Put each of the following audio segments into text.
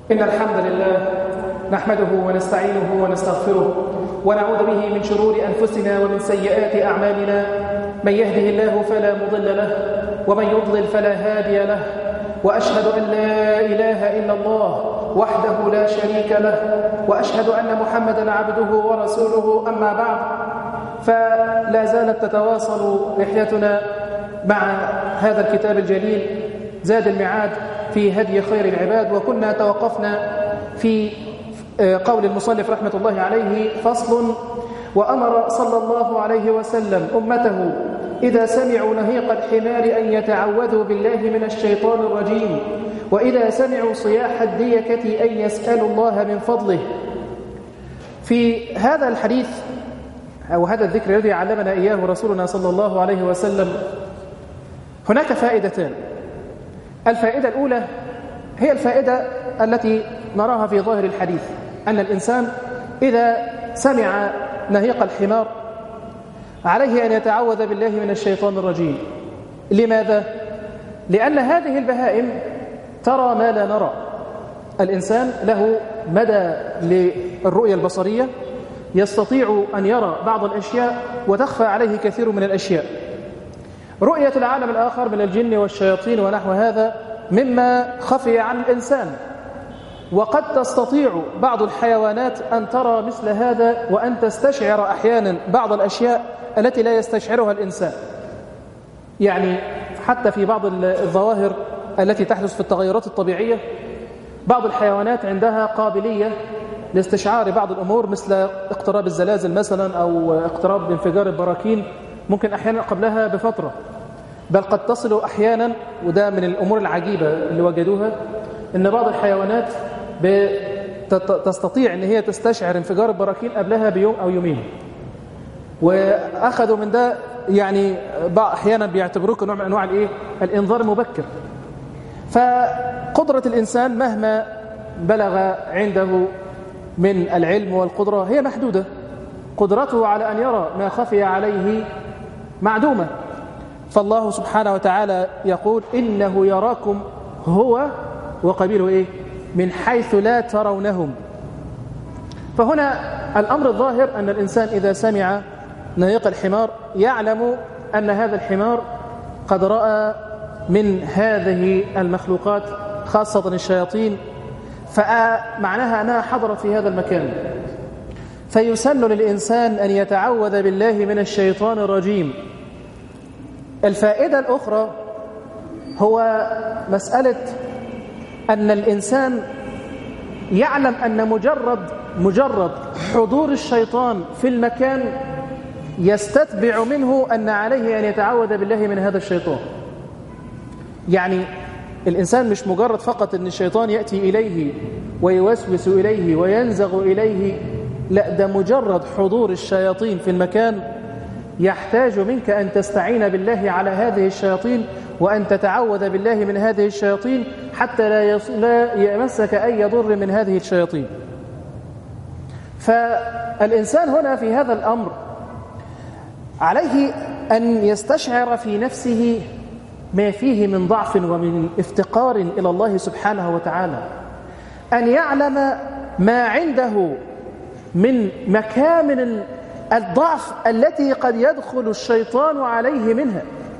إن الحمد لله نحمده ونستعينه ونستغفره ونعوذ به من شرور أنفسنا ومن سيئات أعمالنا من يهده الله فلا مضل له ومن يضلل فلا هادي له وأشهد أن لا إله إلا الله وحده لا شريك له وأشهد أن محمدا عبده ورسوله أما بعد فلا زالت تتواصل رحلتنا مع هذا الكتاب الجليل زاد المعاد في هدي خير العباد وكنا توقفنا في قول المصنف رحمة الله عليه فصل وأمر صلى الله عليه وسلم أمته إذا سمعوا نهيق الحمار أن يتعوذوا بالله من الشيطان الرجيم وإذا سمعوا صياح الديكة أن يسألوا الله من فضله في هذا الحديث أو هذا الذكر الذي علمنا إياه رسولنا صلى الله عليه وسلم هناك فائدتان الفائدة الأولى هي الفائدة التي نراها في ظاهر الحديث أن الإنسان إذا سمع نهيق الحمار عليه أن يتعوذ بالله من الشيطان الرجيم لماذا؟ لأن هذه البهائم ترى ما لا نرى الإنسان له مدى للرؤية البصرية يستطيع أن يرى بعض الأشياء وتخفى عليه كثير من الأشياء رؤية العالم الآخر من الجن والشياطين ونحو هذا مما خفي عن الإنسان وقد تستطيع بعض الحيوانات أن ترى مثل هذا وأن تستشعر أحيانا بعض الأشياء التي لا يستشعرها الإنسان يعني حتى في بعض الظواهر التي تحدث في التغيرات الطبيعية بعض الحيوانات عندها قابلية لاستشعار بعض الأمور مثل اقتراب الزلازل مثلا أو اقتراب انفجار البراكين ممكن أحيانا قبلها بفترة بل قد تصل أحيانا وده من الأمور العجيبة اللي وجدوها أن بعض الحيوانات تستطيع أن هي تستشعر انفجار البراكين قبلها بيوم أو يومين وأخذوا من ده يعني أحيانا بيعتبروه كنوع من أنواع الإيه؟ الإنذار المبكر فقدرة الإنسان مهما بلغ عنده من العلم والقدرة هي محدودة قدرته على أن يرى ما خفي عليه معدومة فالله سبحانه وتعالى يقول إنه يراكم هو وقبيله إيه؟ من حيث لا ترونهم فهنا الأمر الظاهر أن الإنسان إذا سمع نهيق الحمار يعلم أن هذا الحمار قد رأى من هذه المخلوقات خاصة الشياطين فمعناها أنها حضرت في هذا المكان فيسن للإنسان أن يتعوذ بالله من الشيطان الرجيم الفائدة الأخرى هو مسألة أن الإنسان يعلم أن مجرد مجرد حضور الشيطان في المكان يستتبع منه أن عليه أن يتعوذ بالله من هذا الشيطان يعني الإنسان مش مجرد فقط أن الشيطان يأتي إليه ويوسوس إليه وينزغ إليه لا ده مجرد حضور الشياطين في المكان يحتاج منك أن تستعين بالله على هذه الشياطين وأن تتعوذ بالله من هذه الشياطين حتى لا, يص... لا يمسك أي ضر من هذه الشياطين فالإنسان هنا في هذا الأمر عليه أن يستشعر في نفسه ما فيه من ضعف ومن افتقار إلى الله سبحانه وتعالى أن يعلم ما عنده من مكامن الضعف التي قد يدخل الشيطان عليه منها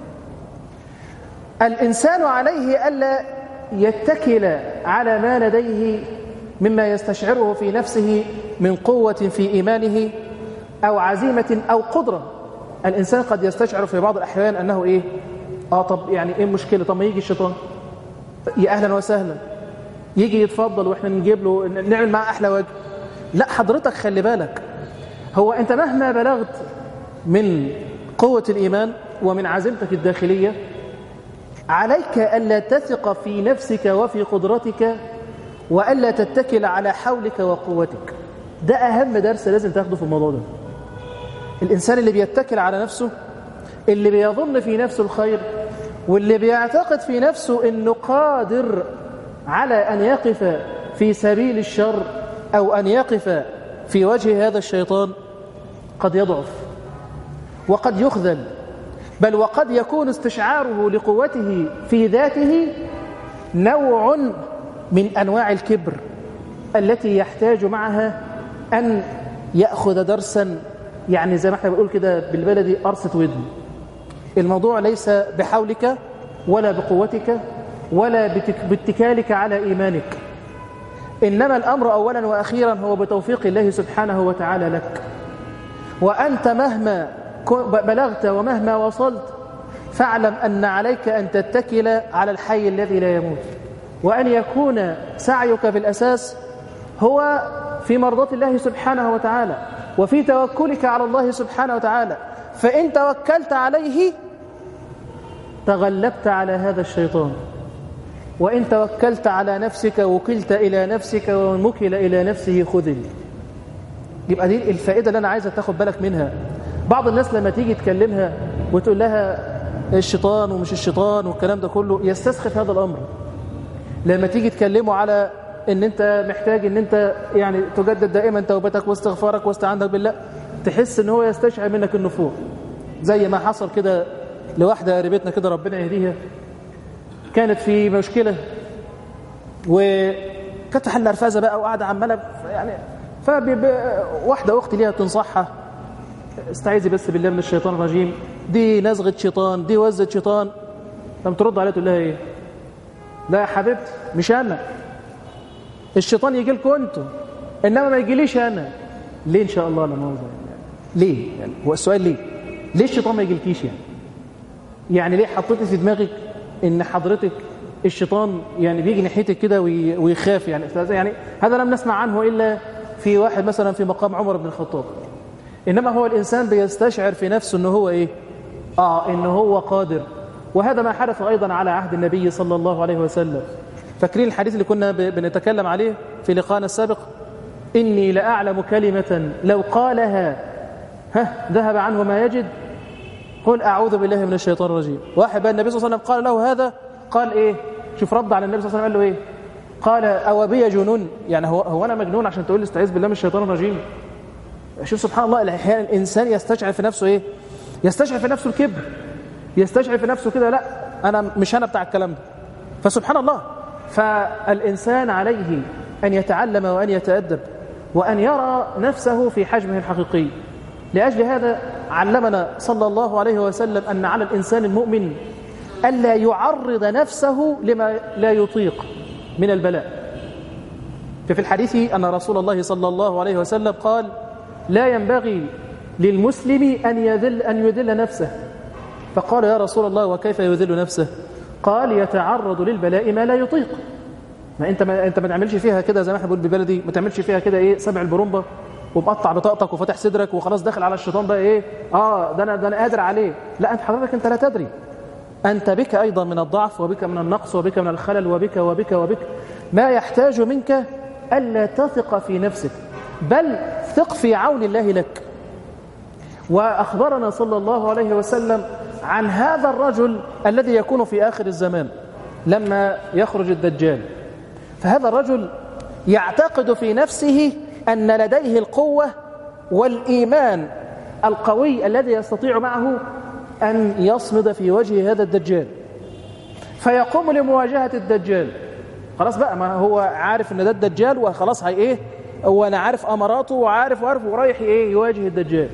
الإنسان عليه ألا يتكل على ما لديه مما يستشعره في نفسه من قوة في إيمانه أو عزيمة أو قدرة الإنسان قد يستشعر في بعض الأحيان أنه إيه آه طب يعني إيه المشكلة طب ما يجي الشيطان يا أهلا وسهلا يجي يتفضل وإحنا نجيب له نعمل معاه أحلى وجه لا حضرتك خلي بالك هو أنت مهما بلغت من قوة الإيمان ومن عزيمتك الداخلية عليك ألا تثق في نفسك وفي قدرتك وألا تتكل على حولك وقوتك ده أهم درس لازم تاخده في الموضوع ده الإنسان اللي بيتكل على نفسه اللي بيظن في نفسه الخير واللي بيعتقد في نفسه أنه قادر على أن يقف في سبيل الشر أو أن يقف في وجه هذا الشيطان قد يضعف وقد يخذل بل وقد يكون استشعاره لقوته في ذاته نوع من أنواع الكبر التي يحتاج معها أن يأخذ درسا يعني زي ما احنا بنقول كده بالبلدي قرصة ودن الموضوع ليس بحولك ولا بقوتك ولا باتكالك على إيمانك إنما الأمر أولا وأخيرا هو بتوفيق الله سبحانه وتعالى لك وأنت مهما بلغت ومهما وصلت فاعلم أن عليك أن تتكل على الحي الذي لا يموت وأن يكون سعيك في الأساس هو في مرضاة الله سبحانه وتعالى وفي توكلك على الله سبحانه وتعالى فإن توكلت عليه تغلبت على هذا الشيطان وإن توكلت على نفسك وكلت إلى نفسك ومكل إلى نفسه خذل يبقى دي الفائدة اللي أنا عايزة تاخد بالك منها بعض الناس لما تيجي تكلمها وتقول لها الشيطان ومش الشيطان والكلام ده كله يستسخف هذا الأمر لما تيجي تكلمه على ان انت محتاج ان انت يعني تجدد دائما توبتك واستغفارك واستعانتك بالله تحس ان هو يستشعر منك النفور زي ما حصل كده لواحدة قريبتنا كده ربنا يهديها كانت في مشكلة وكانت حل نرفزة بقى وقاعدة عمالة يعني فواحدة أختي ليها تنصحها استعيذي بس بالله من الشيطان الرجيم دي نزغة شيطان دي وزة شيطان لما ترد عليها تقول لها ايه لا يا حبيبتي مش أنا الشيطان يجي لكم انتم انما ما يجيليش انا ليه ان شاء الله لا مؤاخذه يعني ليه يعني هو السؤال ليه ليه الشيطان ما يجيلكيش يعني يعني ليه حطيتي في دماغك ان حضرتك الشيطان يعني بيجي ناحيتك كده ويخاف يعني يعني هذا لم نسمع عنه الا في واحد مثلا في مقام عمر بن الخطاب انما هو الانسان بيستشعر في نفسه ان هو ايه اه ان هو قادر وهذا ما حدث ايضا على عهد النبي صلى الله عليه وسلم فاكرين الحديث اللي كنا بنتكلم عليه في لقاءنا السابق إني لأعلم كلمة لو قالها ها ذهب عنه ما يجد قل أعوذ بالله من الشيطان الرجيم واحد بقى النبي صلى الله عليه وسلم قال له هذا قال إيه شوف رد على النبي صلى الله عليه وسلم قال له إيه قال أو بي جنون يعني هو, هو أنا مجنون عشان تقول لي استعيذ بالله من الشيطان الرجيم شوف سبحان الله أحيانا الإنسان يستشعر في نفسه إيه يستشعر في نفسه الكبر يستشعر في نفسه كده لا أنا مش أنا بتاع الكلام ده فسبحان الله فالإنسان عليه أن يتعلم وأن يتأدب وأن يرى نفسه في حجمه الحقيقي لأجل هذا علمنا صلى الله عليه وسلم أن على الإنسان المؤمن ألا يعرض نفسه لما لا يطيق من البلاء ففي الحديث أن رسول الله صلى الله عليه وسلم قال لا ينبغي للمسلم أن يذل, أن يذل نفسه فقال يا رسول الله وكيف يذل نفسه قال يتعرض للبلاء ما لا يطيق ما انت ما انت ما تعملش فيها كده زي ما احنا بنقول بالبلدي ما تعملش فيها كده ايه سبع البرومبا ومقطع بطاقتك وفاتح صدرك وخلاص داخل على الشيطان بقى ايه اه ده انا ده انا قادر عليه لا انت حضرتك انت لا تدري انت بك ايضا من الضعف وبك من النقص وبك من الخلل وبك وبك وبك ما يحتاج منك الا تثق في نفسك بل ثق في عون الله لك واخبرنا صلى الله عليه وسلم عن هذا الرجل الذي يكون في آخر الزمان لما يخرج الدجال فهذا الرجل يعتقد في نفسه أن لديه القوة والإيمان القوي الذي يستطيع معه أن يصمد في وجه هذا الدجال فيقوم لمواجهة الدجال خلاص بقى ما هو عارف ان ده الدجال وخلاص هي ايه هو انا عارف اماراته وعارف وعارف ورايح ايه يواجه الدجال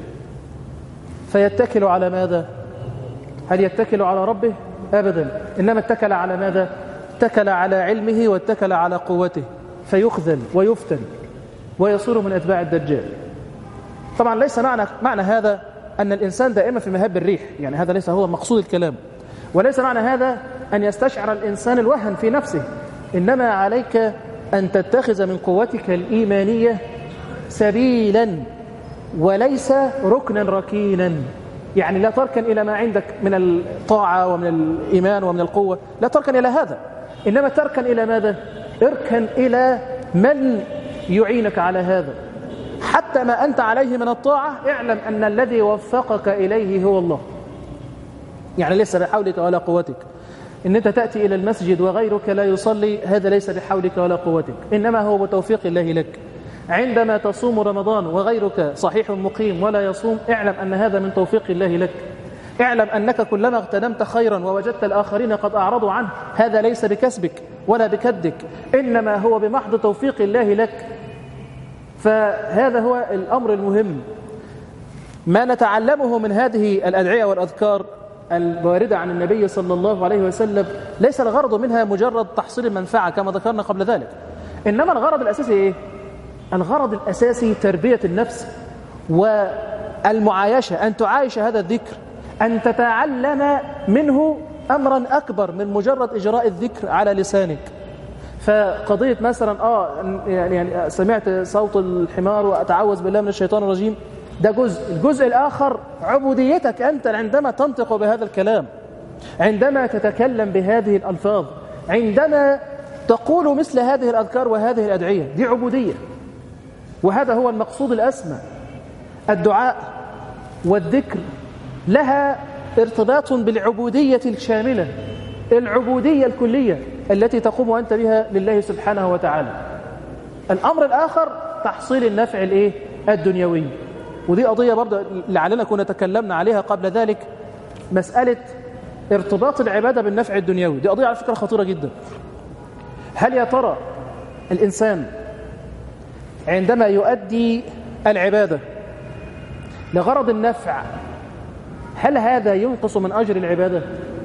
فيتكل على ماذا هل يتكل على ربه أبدا إنما اتكل على ماذا اتكل على علمه واتكل على قوته فيخذل ويفتن ويصير من أتباع الدجال طبعا ليس معنى, معنى هذا أن الإنسان دائما في مهب الريح يعني هذا ليس هو مقصود الكلام وليس معنى هذا أن يستشعر الإنسان الوهن في نفسه إنما عليك أن تتخذ من قوتك الإيمانية سبيلا وليس ركنا ركينا يعني لا تركن إلى ما عندك من الطاعة ومن الإيمان ومن القوة لا تركن إلى هذا إنما تركن إلى ماذا؟ اركن إلى من يعينك على هذا حتى ما أنت عليه من الطاعة اعلم أن الذي وفقك إليه هو الله يعني ليس بحولك ولا قوتك إن أنت تأتي إلى المسجد وغيرك لا يصلي هذا ليس بحولك ولا قوتك إنما هو بتوفيق الله لك عندما تصوم رمضان وغيرك صحيح مقيم ولا يصوم اعلم أن هذا من توفيق الله لك اعلم أنك كلما اغتنمت خيرا ووجدت الآخرين قد أعرضوا عنه هذا ليس بكسبك ولا بكدك إنما هو بمحض توفيق الله لك فهذا هو الأمر المهم ما نتعلمه من هذه الأدعية والأذكار الواردة عن النبي صلى الله عليه وسلم ليس الغرض منها مجرد تحصيل المنفعة كما ذكرنا قبل ذلك إنما الغرض الأساسي إيه؟ الغرض الأساسي تربية النفس والمعايشة أن تعايش هذا الذكر أن تتعلم منه أمرا أكبر من مجرد إجراء الذكر على لسانك فقضية مثلا آه يعني, يعني سمعت صوت الحمار وأتعوذ بالله من الشيطان الرجيم ده جزء الجزء الآخر عبوديتك أنت عندما تنطق بهذا الكلام عندما تتكلم بهذه الألفاظ عندما تقول مثل هذه الأذكار وهذه الأدعية دي عبودية وهذا هو المقصود الأسمى الدعاء والذكر لها ارتباط بالعبودية الشاملة العبودية الكلية التي تقوم أنت بها لله سبحانه وتعالى الأمر الآخر تحصيل النفع الإيه؟ الدنيوي ودي قضية برضه لعلنا كنا تكلمنا عليها قبل ذلك مسألة ارتباط العبادة بالنفع الدنيوي دي قضية على فكرة خطيرة جدا هل يا ترى الإنسان عندما يؤدي العبادة لغرض النفع هل هذا ينقص من أجر العبادة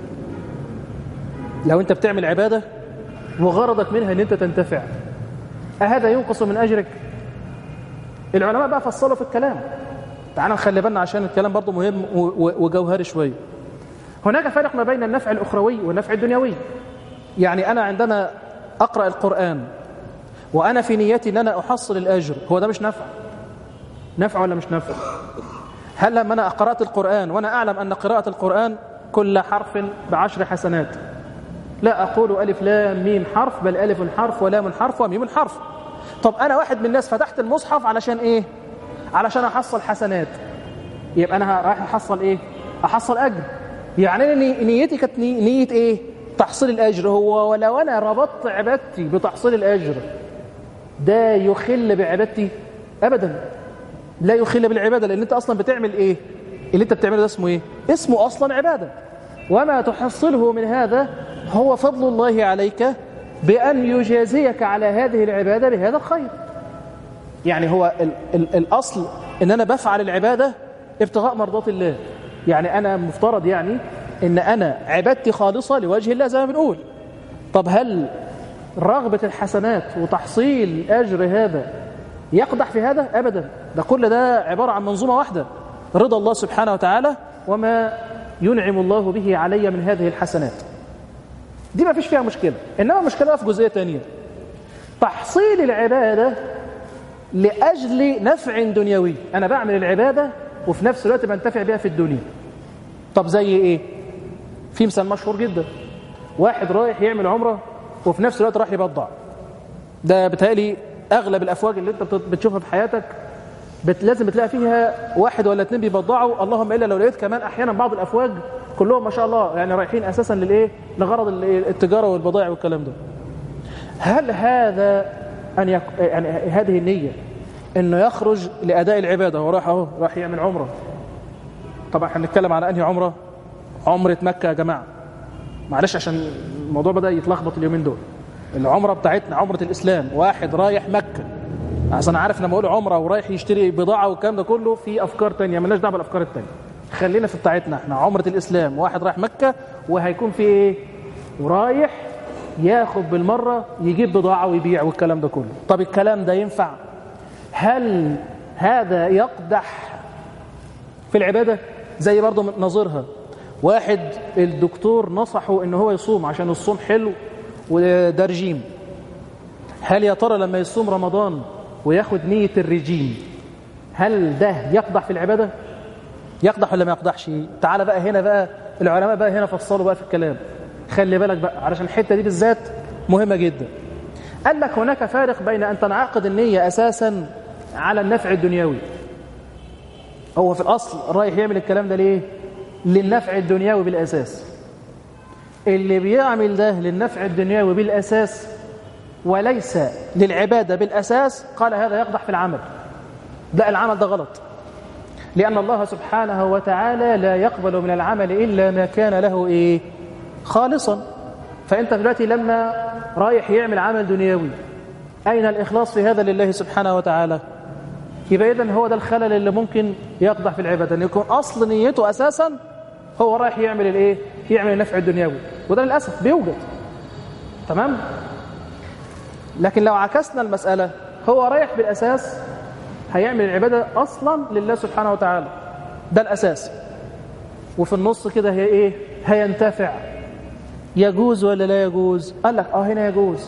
لو أنت بتعمل عبادة وغرضك منها أن أنت تنتفع أهذا ينقص من أجرك العلماء بقى فصلوا في الكلام تعال نخلي بالنا عشان الكلام برضه مهم وجوهري شوية هناك فرق ما بين النفع الأخروي والنفع الدنيوي يعني أنا عندما أقرأ القرآن وأنا في نيتي أن أنا أحصل الأجر هو ده مش نفع نفع ولا مش نفع هل لما أنا قرأت القرآن وأنا أعلم أن قراءة القرآن كل حرف بعشر حسنات لا أقول ألف لام ميم حرف بل ألف حرف ولام حرف وميم حرف طب أنا واحد من الناس فتحت المصحف علشان إيه علشان أحصل حسنات يبقى أنا رايح أحصل إيه أحصل أجر يعني أنا نيتي كانت نية إيه تحصيل الأجر هو ولو أنا ربطت عبادتي بتحصيل الأجر ده يخل بعبادتي أبدا لا يخل بالعبادة لأن أنت أصلا بتعمل إيه اللي أنت بتعمله ده اسمه إيه اسمه أصلا عبادة وما تحصله من هذا هو فضل الله عليك بأن يجازيك على هذه العبادة بهذا الخير يعني هو ال ال الأصل أن أنا بفعل العبادة ابتغاء مرضات الله يعني أنا مفترض يعني أن أنا عبادتي خالصة لوجه الله زي ما بنقول طب هل رغبة الحسنات وتحصيل أجر هذا يقدح في هذا أبدا ده كل ده عبارة عن منظومة واحدة رضا الله سبحانه وتعالى وما ينعم الله به علي من هذه الحسنات دي ما فيش فيها مشكلة إنما المشكلة في جزئية تانية تحصيل العبادة لأجل نفع دنيوي أنا بعمل العبادة وفي نفس الوقت بنتفع بها في الدنيا طب زي إيه في مثال مشهور جدا واحد رايح يعمل عمرة وفي نفس الوقت راح يبضع ده بتهيألي أغلب الأفواج اللي أنت بتشوفها في حياتك بت... لازم بتلاقي فيها واحد ولا اتنين بيبضعوا اللهم إلا لو لقيت كمان أحيانا بعض الأفواج كلهم ما شاء الله يعني رايحين أساسا للإيه لغرض التجارة والبضائع والكلام ده هل هذا أن يك... يعني هذه النية إنه يخرج لأداء العبادة هو راح أهو راح يعمل عمرة طبعا هنتكلم على أنهي عمرة عمرة مكة يا جماعة معلش عشان الموضوع بدأ يتلخبط اليومين دول العمرة بتاعتنا عمرة الإسلام واحد رايح مكة عشان عارف لما اقول عمره ورايح يشتري بضاعه والكلام ده كله في افكار تانية مالناش دعوه بالافكار التانية خلينا في بتاعتنا احنا عمره الاسلام واحد رايح مكه وهيكون في ايه ورايح ياخد بالمره يجيب بضاعه ويبيع والكلام ده كله طب الكلام ده ينفع هل هذا يقدح في العباده زي برضه نظيرها واحد الدكتور نصحه ان هو يصوم عشان الصوم حلو وده رجيم هل يا ترى لما يصوم رمضان وياخد نية الرجيم هل ده يقدح في العبادة يقدح ولا ما يقدحش تعال بقى هنا بقى العلماء بقى هنا فصلوا بقى في الكلام خلي بالك بقى علشان الحتة دي بالذات مهمة جدا قال لك هناك فارق بين أن تنعقد النية أساسا على النفع الدنيوي هو في الأصل رايح يعمل الكلام ده ليه للنفع الدنيوي بالأساس اللي بيعمل ده للنفع الدنيوي بالأساس وليس للعبادة بالأساس قال هذا يقضح في العمل لا العمل ده غلط لأن الله سبحانه وتعالى لا يقبل من العمل إلا ما كان له إيه خالصا فأنت دلوقتي لما رايح يعمل عمل دنيوي أين الإخلاص في هذا لله سبحانه وتعالى يبقى إذن هو ده الخلل اللي ممكن يقضح في العبادة أن يكون أصل نيته أساسا هو رايح يعمل الإيه يعمل النفع الدنيوي وده للأسف بيوجد تمام لكن لو عكسنا المسألة هو رايح بالأساس هيعمل العبادة أصلا لله سبحانه وتعالى ده الأساس وفي النص كده هي إيه هينتفع يجوز ولا لا يجوز قال لك آه هنا يجوز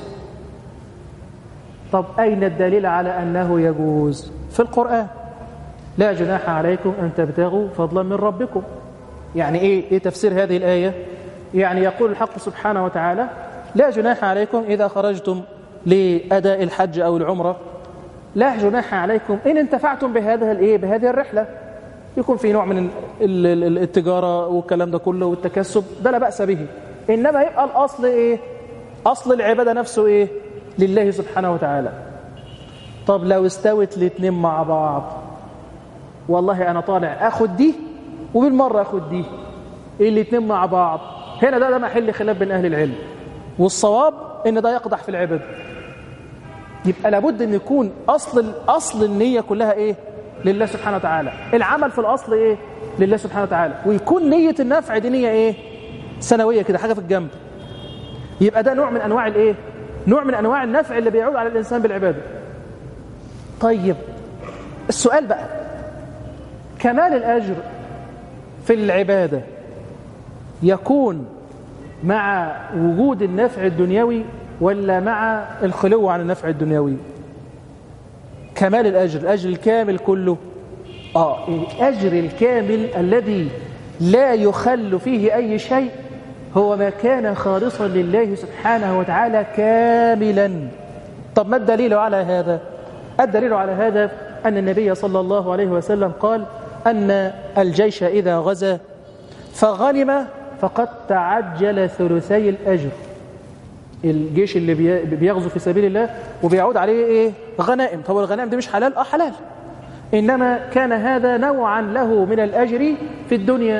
طب أين الدليل على أنه يجوز في القرآن لا جناح عليكم أن تبتغوا فضلا من ربكم يعني إيه, إيه تفسير هذه الآية يعني يقول الحق سبحانه وتعالى لا جناح عليكم إذا خرجتم لأداء الحج أو العمرة لا جناح عليكم إن انتفعتم بهذا الإيه بهذه الرحلة يكون في نوع من التجارة والكلام ده كله والتكسب ده لا بأس به إنما يبقى الأصل إيه أصل العبادة نفسه إيه لله سبحانه وتعالى طب لو استوت الاثنين مع بعض والله أنا طالع أخد دي وبالمرة أخد دي الاثنين مع بعض هنا ده, ده محل خلاف بين أهل العلم والصواب إن ده يقضح في العبادة يبقى لابد ان يكون اصل اصل النيه كلها ايه لله سبحانه وتعالى العمل في الاصل ايه لله سبحانه وتعالى ويكون نيه النفع دي نيه ايه سنويه كده حاجه في الجنب يبقى ده نوع من انواع الايه نوع من انواع النفع اللي بيعود على الانسان بالعباده طيب السؤال بقى كمال الاجر في العباده يكون مع وجود النفع الدنيوي ولا مع الخلو عن النفع الدنيوي كمال الأجر الأجر الكامل كله آه الأجر الكامل الذي لا يخل فيه أي شيء هو ما كان خالصا لله سبحانه وتعالى كاملا طب ما الدليل على هذا الدليل على هذا أن النبي صلى الله عليه وسلم قال أن الجيش إذا غزا فغنم فقد تعجل ثلثي الأجر الجيش اللي بيغزو في سبيل الله وبيعود عليه ايه غنائم طب الغنائم دي مش حلال اه حلال انما كان هذا نوعا له من الاجر في الدنيا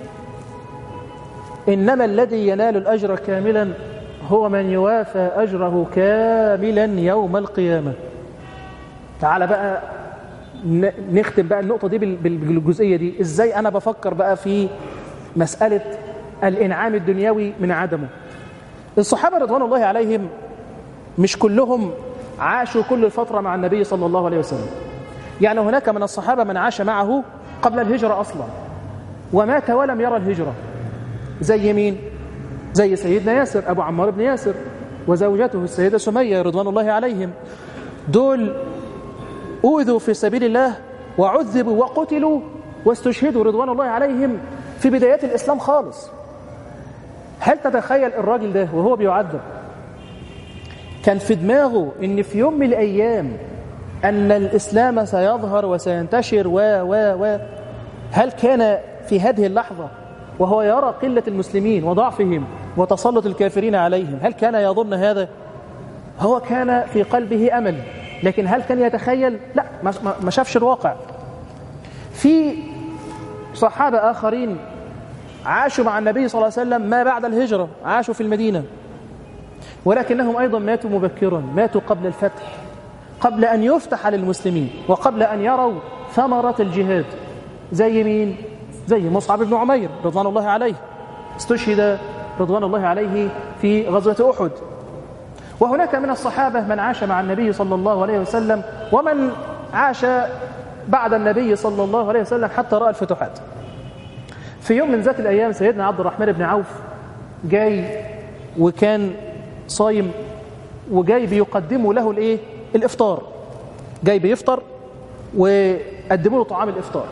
انما الذي ينال الاجر كاملا هو من يوافى اجره كاملا يوم القيامه تعال بقى نختم بقى النقطه دي بالجزئيه دي ازاي انا بفكر بقى في مساله الانعام الدنيوي من عدمه الصحابة رضوان الله عليهم مش كلهم عاشوا كل الفترة مع النبي صلى الله عليه وسلم يعني هناك من الصحابة من عاش معه قبل الهجرة أصلا ومات ولم يرى الهجرة زي مين؟ زي سيدنا ياسر أبو عمار بن ياسر وزوجته السيدة سمية رضوان الله عليهم دول أوذوا في سبيل الله وعذبوا وقتلوا واستشهدوا رضوان الله عليهم في بدايات الإسلام خالص هل تتخيل الراجل ده وهو بيعذب كان في دماغه ان في يوم من الايام ان الاسلام سيظهر وسينتشر و و و هل كان في هذه اللحظه وهو يرى قله المسلمين وضعفهم وتسلط الكافرين عليهم هل كان يظن هذا هو كان في قلبه امل لكن هل كان يتخيل لا ما شافش الواقع في صحابه اخرين عاشوا مع النبي صلى الله عليه وسلم ما بعد الهجرة عاشوا في المدينة ولكنهم أيضا ماتوا مبكرا ماتوا قبل الفتح قبل أن يفتح للمسلمين وقبل أن يروا ثمرة الجهاد زي مين؟ زي مصعب بن عمير رضوان الله عليه استشهد رضوان الله عليه في غزوة أحد وهناك من الصحابة من عاش مع النبي صلى الله عليه وسلم ومن عاش بعد النبي صلى الله عليه وسلم حتى رأى الفتوحات في يوم من ذات الأيام سيدنا عبد الرحمن بن عوف جاي وكان صايم وجاي بيقدموا له الايه الافطار جاي بيفطر وقدموا له طعام الافطار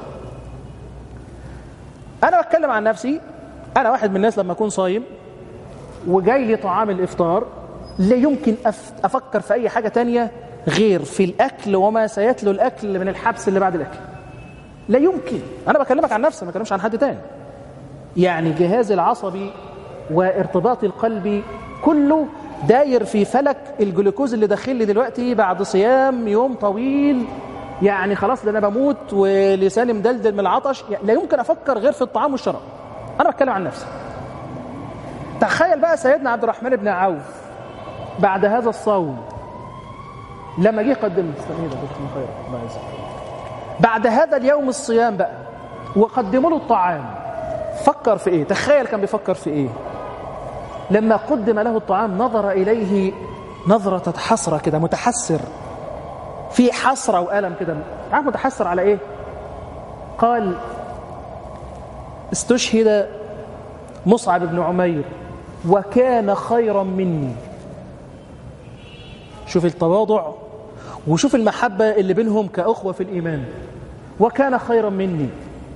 انا بتكلم عن نفسي انا واحد من الناس لما اكون صايم وجاي لي طعام الافطار لا يمكن افكر في اي حاجه تانية غير في الاكل وما سيتلو الاكل من الحبس اللي بعد الاكل لا يمكن انا بكلمك عن نفسي ما بكلمش عن حد تاني يعني جهاز العصبي وارتباط القلب كله داير في فلك الجلوكوز اللي داخل لي دلوقتي بعد صيام يوم طويل يعني خلاص ده انا بموت ولساني مدلدل من العطش يعني لا يمكن افكر غير في الطعام والشراب انا بتكلم عن نفسي تخيل بقى سيدنا عبد الرحمن بن عوف بعد هذا الصوم لما جه قدم بعد هذا اليوم الصيام بقى وقدموا له الطعام فكر في ايه تخيل كان بيفكر في ايه لما قدم له الطعام نظر اليه نظرة حسرة كده متحسر في حسرة وألم كده عارف متحسر على ايه قال استشهد مصعب بن عمير وكان خيرا مني شوف التواضع وشوف المحبة اللي بينهم كأخوة في الإيمان وكان خيرا مني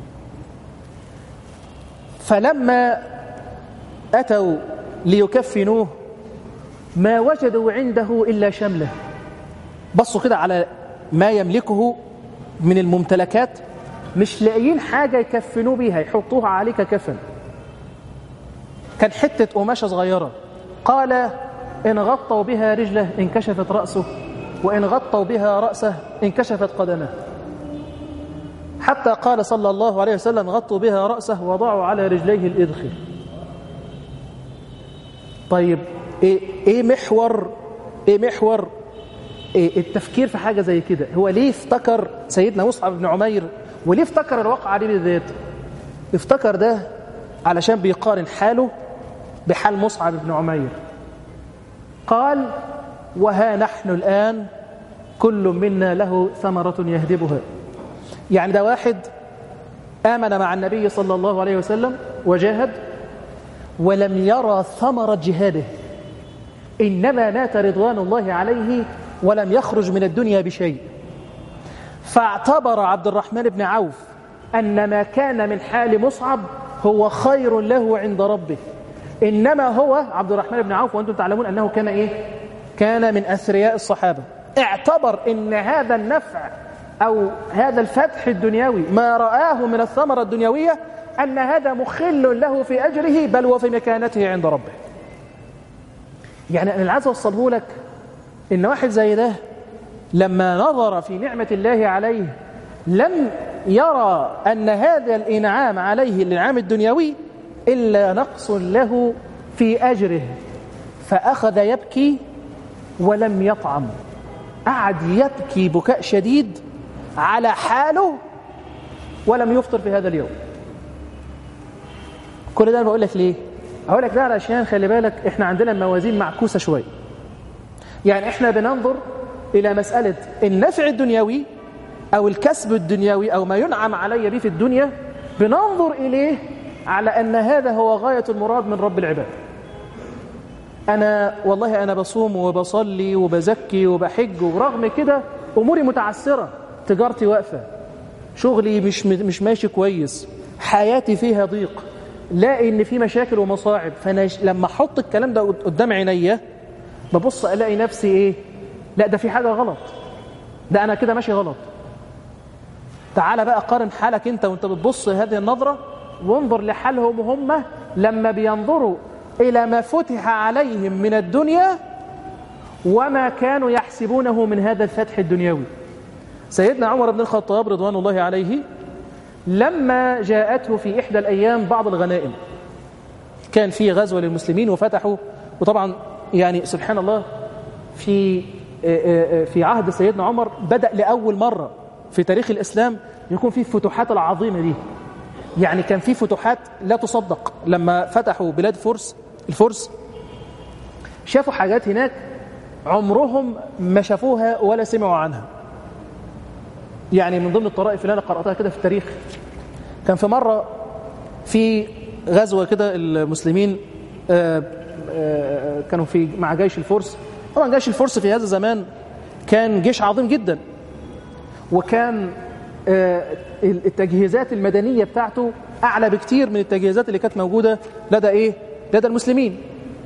فلما أتوا ليكفنوه ما وجدوا عنده إلا شمله بصوا كده على ما يملكه من الممتلكات مش لاقيين حاجة يكفنوه بيها يحطوها عليه ككفن كان حتة قماشة صغيرة قال إن غطوا بها رجله انكشفت رأسه وإن غطوا بها رأسه انكشفت قدمه حتى قال صلى الله عليه وسلم غطوا بها رأسه وضعوا على رجليه الإذخر طيب إيه, إيه محور إيه محور إيه التفكير في حاجة زي كده هو ليه افتكر سيدنا مصعب بن عمير وليه افتكر الواقعة دي بالذات افتكر ده علشان بيقارن حاله بحال مصعب بن عمير قال وها نحن الآن كل منا له ثمرة يهدبها يعني ده واحد آمن مع النبي صلى الله عليه وسلم وجاهد ولم يرى ثمرة جهاده إنما مات رضوان الله عليه ولم يخرج من الدنيا بشيء فاعتبر عبد الرحمن بن عوف أن ما كان من حال مصعب هو خير له عند ربه إنما هو عبد الرحمن بن عوف وأنتم تعلمون أنه كان إيه؟ كان من أثرياء الصحابة اعتبر إن هذا النفع أو هذا الفتح الدنيوي ما رآه من الثمرة الدنيوية أن هذا مخل له في أجره بل وفي مكانته عند ربه يعني أنا العايز أوصله لك إن واحد زي ده لما نظر في نعمة الله عليه لم يرى أن هذا الإنعام عليه الإنعام الدنيوي إلا نقص له في أجره فأخذ يبكي ولم يطعم قعد يبكي بكاء شديد على حاله ولم يفطر في هذا اليوم كل ده أنا بقول لك ليه أقول لك ده علشان خلي بالك إحنا عندنا موازين معكوسة شوية يعني إحنا بننظر إلى مسألة النفع الدنيوي أو الكسب الدنيوي أو ما ينعم علي به في الدنيا بننظر إليه على أن هذا هو غاية المراد من رب العباد أنا والله أنا بصوم وبصلي وبزكي وبحج ورغم كده أموري متعسرة تجارتي واقفة شغلي مش مش ماشي كويس حياتي فيها ضيق لاقي ان في مشاكل ومصاعب فانا لما احط الكلام ده قدام عينيا ببص الاقي نفسي ايه لا ده في حاجه غلط ده انا كده ماشي غلط تعال بقى قارن حالك انت وانت بتبص هذه النظره وانظر لحالهم هم لما بينظروا الى ما فتح عليهم من الدنيا وما كانوا يحسبونه من هذا الفتح الدنيوي سيدنا عمر بن الخطاب رضوان الله عليه لما جاءته في إحدى الأيام بعض الغنائم كان في غزوة للمسلمين وفتحوا وطبعا يعني سبحان الله في في عهد سيدنا عمر بدأ لأول مرة في تاريخ الإسلام يكون في فتوحات العظيمة دي يعني كان في فتوحات لا تصدق لما فتحوا بلاد فرس الفرس شافوا حاجات هناك عمرهم ما شافوها ولا سمعوا عنها يعني من ضمن الطرائف اللي انا قراتها كده في التاريخ كان في مره في غزوه كده المسلمين آآ آآ كانوا في مع جيش الفرس طبعا جيش الفرس في هذا الزمان كان جيش عظيم جدا وكان التجهيزات المدنيه بتاعته اعلى بكتير من التجهيزات اللي كانت موجوده لدى ايه لدى المسلمين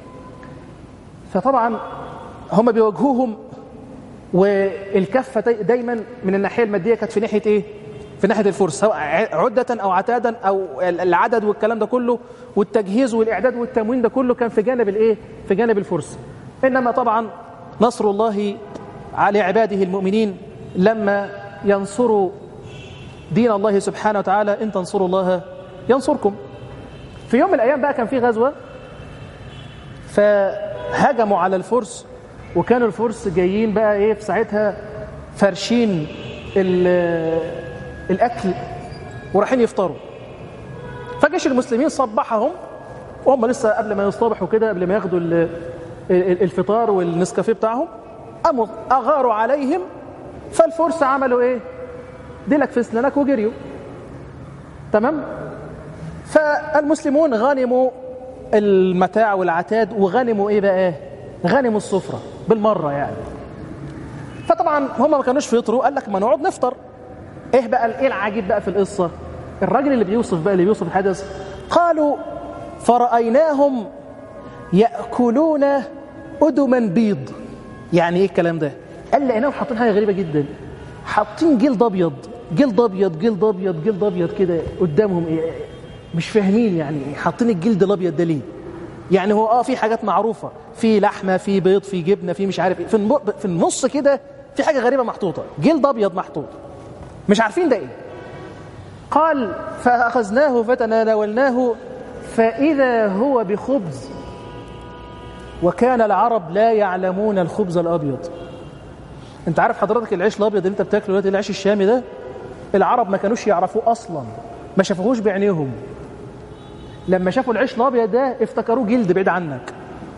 فطبعا هم بيواجهوهم والكفة دايما من الناحية المادية كانت في ناحية ايه في ناحية الفرس سواء عدة أو عتادا أو العدد والكلام ده كله والتجهيز والإعداد والتموين ده كله كان في جانب الايه في جانب الفرس إنما طبعا نصر الله على عباده المؤمنين لما ينصروا دين الله سبحانه وتعالى إن تنصروا الله ينصركم في يوم من الأيام بقى كان في غزوة فهجموا على الفرس وكانوا الفرس جايين بقى ايه في ساعتها فرشين الاكل ورايحين يفطروا فجيش المسلمين صبحهم وهم لسه قبل ما يصطبحوا كده قبل ما ياخدوا الفطار والنسكافيه بتاعهم قاموا اغاروا عليهم فالفرس عملوا ايه ديلك في اسنانك وجريوا تمام فالمسلمون غنموا المتاع والعتاد وغنموا ايه بقى غنموا السفره بالمره يعني فطبعا هم ما كانوش فيطروا قال لك ما نقعد نفطر ايه بقى ايه العجيب بقى في القصه الراجل اللي بيوصف بقى اللي بيوصف الحدث قالوا فرأيناهم يأكلون أدما بيض يعني ايه الكلام ده قال لقيناهم حاطين حاجه غريبه جدا حاطين جلد ابيض جلد ابيض جلد ابيض جلد ابيض كده قدامهم ايه مش فاهمين يعني حاطين الجلد الابيض ده ليه يعني هو اه في حاجات معروفه في لحمه في بيض في جبنه في مش عارف ايه في في النص كده في حاجه غريبه محطوطه جلد ابيض محطوط مش عارفين ده ايه قال فاخذناه فتناولناه فاذا هو بخبز وكان العرب لا يعلمون الخبز الابيض انت عارف حضرتك العيش الابيض اللي انت بتاكله دلوقتي العيش الشامي ده العرب ما كانوش يعرفوه اصلا ما شافوهوش بعينيهم لما شافوا العيش الابيض ده افتكروه جلد بعيد عنك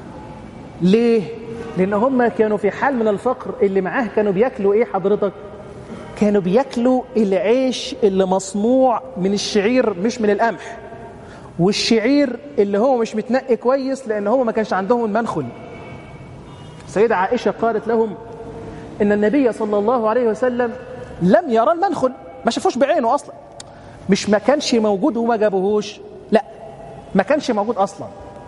ليه لان هم كانوا في حال من الفقر اللي معاه كانوا بياكلوا ايه حضرتك كانوا بياكلوا العيش اللي مصنوع من الشعير مش من القمح والشعير اللي هو مش متنقي كويس لان هو ما كانش عندهم المنخل سيدة عائشة قالت لهم ان النبي صلى الله عليه وسلم لم يرى المنخل ما شافوش بعينه اصلا مش ما كانش موجود وما جابوهوش لا ما كانش موجود اصلا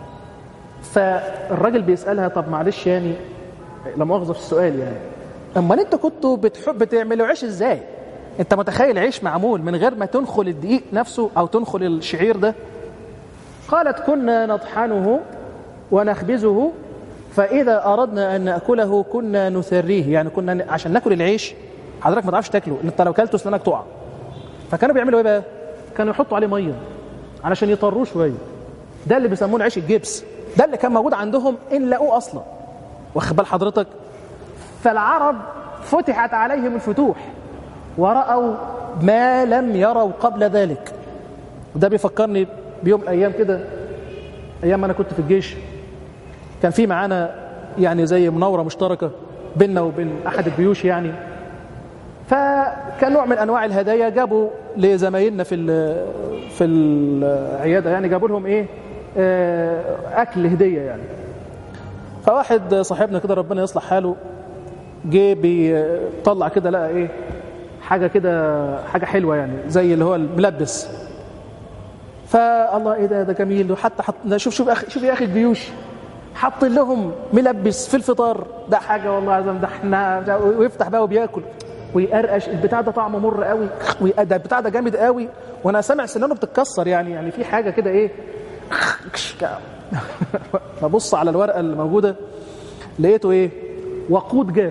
فالراجل بيسالها طب معلش يعني لا مؤاخذه في السؤال يعني امال انتوا كنتوا بتحب تعملوا عيش ازاي انت متخيل عيش معمول من غير ما تنخل الدقيق نفسه او تنخل الشعير ده قالت كنا نطحنه ونخبزه فإذا أردنا أن نأكله كنا نثريه يعني كنا عشان ناكل العيش حضرتك ما تعرفش تاكله انت لو كلته اسنانك تقع فكانوا بيعملوا ايه بقى كانوا يحطوا عليه ميه علشان يطروه شويه ده اللي بيسموه العيش الجبس ده اللي كان موجود عندهم ان لقوه اصلا واخد بال حضرتك فالعرب فتحت عليهم الفتوح ورأوا ما لم يروا قبل ذلك وده بيفكرني بيوم ايام كده ايام ما انا كنت في الجيش كان في معانا يعني زي مناوره مشتركه بيننا وبين احد الجيوش يعني فكان نوع من انواع الهدايا جابوا لزمايلنا في في العياده يعني جابوا لهم ايه اكل هديه يعني فواحد صاحبنا كده ربنا يصلح حاله جه بيطلع كده لقى ايه حاجه كده حاجه حلوه يعني زي اللي هو الملبس فالله ايه ده ده جميل وحتى حط شوف شوف اخي شوف يا اخي الجيوش حط لهم ملبس في الفطار ده حاجه والله عظيم ده احنا ويفتح بقى وبياكل ويقرقش البتاع ده طعمه مر قوي ده البتاع ده جامد قوي وانا سامع سنانه بتتكسر يعني يعني في حاجه كده ايه ببص على الورقه اللي موجوده لقيته ايه وقود جاف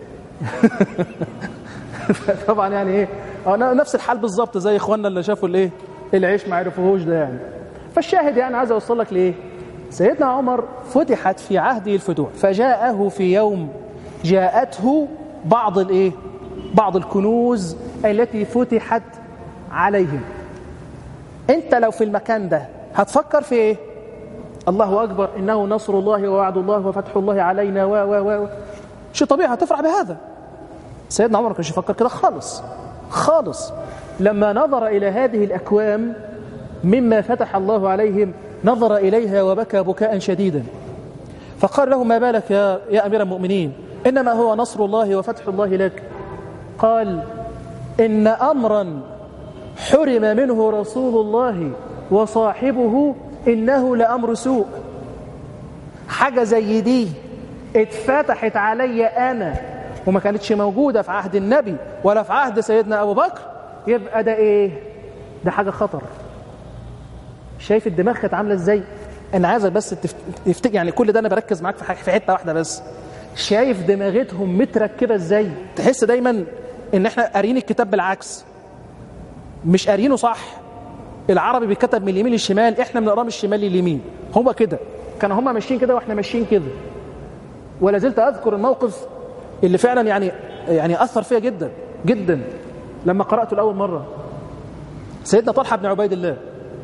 طبعا يعني ايه نفس الحال بالظبط زي اخواننا اللي شافوا الايه العيش ما عرفوهوش ده يعني فالشاهد يعني عايز اوصل لك لايه سيدنا عمر فتحت في عهده الفتوح فجاءه في يوم جاءته بعض الايه بعض الكنوز التي فتحت عليهم انت لو في المكان ده هتفكر في ايه الله اكبر انه نصر الله ووعد الله وفتح الله علينا و و و شيء طبيعي هتفرح بهذا سيدنا عمر ما كانش يفكر كده خالص خالص لما نظر الى هذه الاكوام مما فتح الله عليهم نظر اليها وبكى بكاء شديدا فقال له ما بالك يا يا امير المؤمنين انما هو نصر الله وفتح الله لك قال إن أمرا حرم منه رسول الله وصاحبه إنه لأمر سوء حاجة زي دي اتفتحت علي أنا وما كانتش موجودة في عهد النبي ولا في عهد سيدنا أبو بكر يبقى ده إيه ده حاجة خطر شايف الدماغ كانت عاملة إزاي أنا عايزك بس تفتكر يعني كل ده أنا بركز معاك في حتة واحدة بس شايف دماغتهم متركبة إزاي تحس دايما ان احنا قاريين الكتاب بالعكس مش قارينه صح العربي بيتكتب من اليمين للشمال احنا بنقراه من الشمال لليمين هو كده كانوا هم ماشيين كده واحنا ماشيين كده ولا زلت اذكر الموقف اللي فعلا يعني يعني اثر فيا جدا جدا لما قراته لاول مره سيدنا طلحه بن عبيد الله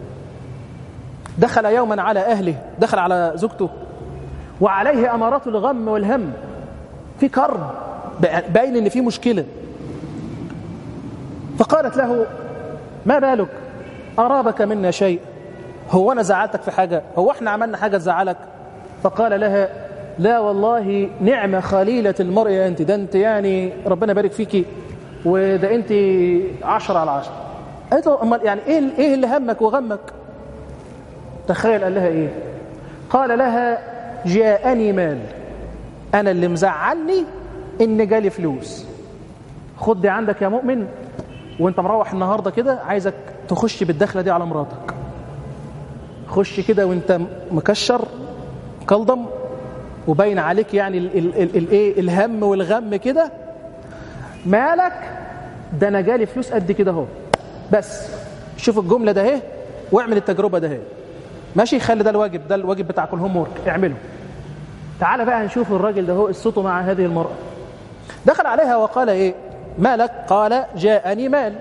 دخل يوما على اهله دخل على زوجته وعليه امارات الغم والهم في كرب باين ان في مشكله فقالت له ما بالك أرابك منا شيء هو أنا زعلتك في حاجة هو احنا عملنا حاجة تزعلك فقال لها لا والله نعمة خليلة المرء أنت ده أنت يعني ربنا يبارك فيكي وده أنت عشرة على عشرة قالت له أمال يعني إيه, إيه اللي همك وغمك تخيل قال لها إيه قال لها جاءني مال أنا اللي مزعلني إن جالي فلوس خد دي عندك يا مؤمن وانت مروح النهارده كده عايزك تخش بالدخله دي على مراتك خش كده وانت مكشر كلضم وباين عليك يعني الايه الهم والغم كده مالك ده انا جالي فلوس قد كده اهو بس شوف الجمله ده اهي واعمل التجربه ده اهي ماشي خلي ده الواجب ده الواجب بتاع كل هوم ورك اعمله تعال بقى نشوف الراجل ده هو قصته مع هذه المراه دخل عليها وقال ايه مالك قال جاءني مال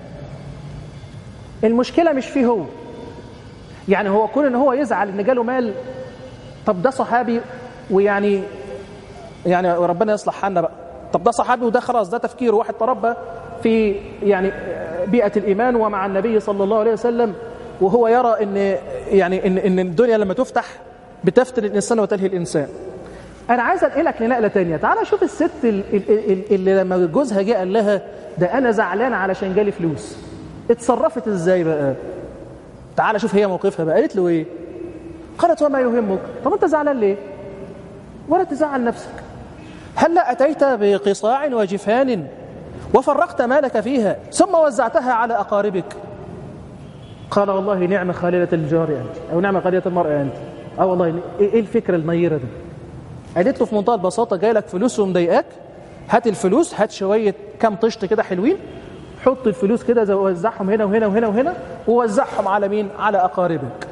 المشكلة مش فيه هو يعني هو كون ان هو يزعل ان جاله مال طب ده صحابي ويعني يعني ربنا يصلح حالنا بقى طب ده صحابي وده خلاص ده تفكير واحد تربى في يعني بيئة الإيمان ومع النبي صلى الله عليه وسلم وهو يرى ان يعني ان ان الدنيا لما تفتح بتفتن الإنسان وتلهي الإنسان أنا عايز أنقلك لنقلة تانية تعال شوف الست اللي لما جوزها جه قال لها ده أنا زعلان علشان جالي فلوس اتصرفت إزاي بقى تعال شوف هي موقفها بقى قالت له إيه قالت وما يهمك طب أنت زعلان ليه ولا تزعل نفسك هل لا أتيت بقصاع وجفان وفرقت مالك فيها ثم وزعتها على أقاربك قال والله نعم خليلة الجار أنت أو نعم خليلة المرأة أنت أه والله إيه الفكرة النيرة دي قالت له في منتهى البساطه جاي لك فلوس ومضايقاك هات الفلوس هات شويه كام طشت كده حلوين حط الفلوس كده وزعهم هنا وهنا وهنا وهنا ووزعهم على مين على اقاربك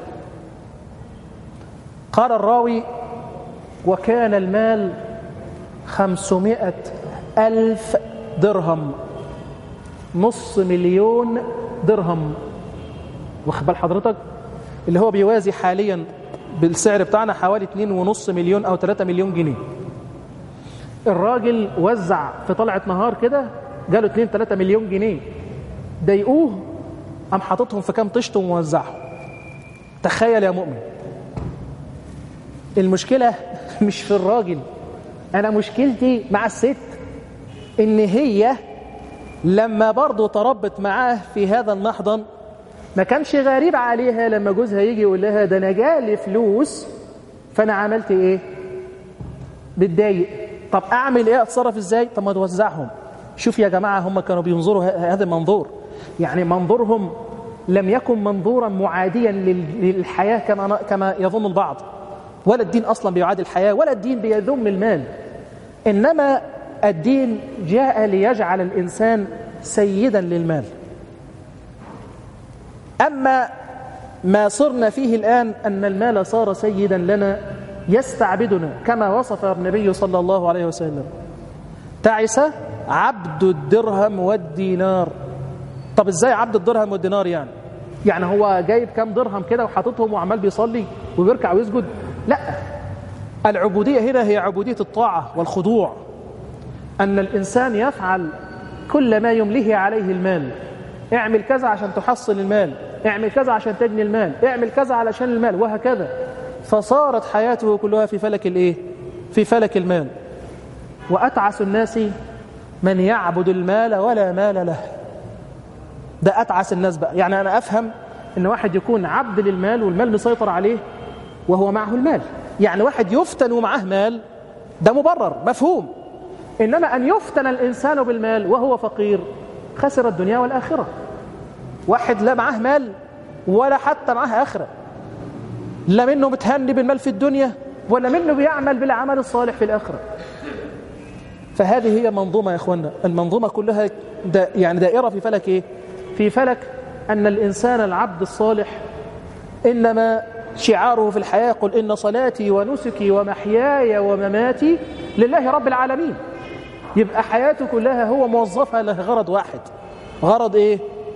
قال الراوي وكان المال خمسمائة ألف درهم نص مليون درهم واخد بال حضرتك اللي هو بيوازي حاليا بالسعر بتاعنا حوالي 2.5 مليون أو 3 مليون جنيه الراجل وزع في طلعة نهار كده جاله 2 3 مليون جنيه ضايقوه قام حاططهم في كام طشت وموزعهم تخيل يا مؤمن المشكلة مش في الراجل أنا مشكلتي مع الست إن هي لما برضه تربت معاه في هذا المحضن ما كانش غريب عليها لما جوزها يجي يقول لها ده انا جالي فلوس فانا عملت ايه بتضايق طب اعمل ايه اتصرف ازاي طب ما توزعهم شوف يا جماعه هم كانوا بينظروا هذا المنظور يعني منظورهم لم يكن منظورا معاديا للحياه كما كما يظن البعض ولا الدين اصلا بيعادي الحياه ولا الدين بيذم المال انما الدين جاء ليجعل الانسان سيدا للمال أما ما صرنا فيه الآن أن المال صار سيدا لنا يستعبدنا كما وصف النبي صلى الله عليه وسلم تعس عبد الدرهم والدينار طب ازاي عبد الدرهم والدينار يعني يعني هو جايب كام درهم كده وحاططهم وعمال بيصلي وبيركع ويسجد لا العبودية هنا هي عبودية الطاعة والخضوع أن الإنسان يفعل كل ما يمليه عليه المال اعمل كذا عشان تحصل المال اعمل كذا عشان تجني المال اعمل كذا علشان المال وهكذا فصارت حياته كلها في فلك الايه في فلك المال واتعس الناس من يعبد المال ولا مال له ده اتعس الناس بقى يعني انا افهم ان واحد يكون عبد للمال والمال مسيطر عليه وهو معه المال يعني واحد يفتن ومعه مال ده مبرر مفهوم انما ان يفتن الانسان بالمال وهو فقير خسر الدنيا والاخره واحد لا معاه مال ولا حتى معاه آخرة لا منه متهني بالمال في الدنيا ولا منه بيعمل بالعمل الصالح في الآخرة فهذه هي منظومة يا إخوانا المنظومة كلها دا يعني دائرة في فلك إيه؟ في فلك أن الإنسان العبد الصالح إنما شعاره في الحياة يقول إن صلاتي ونسكي ومحياي ومماتي لله رب العالمين يبقى حياته كلها هو موظفها له غرض واحد غرض إيه؟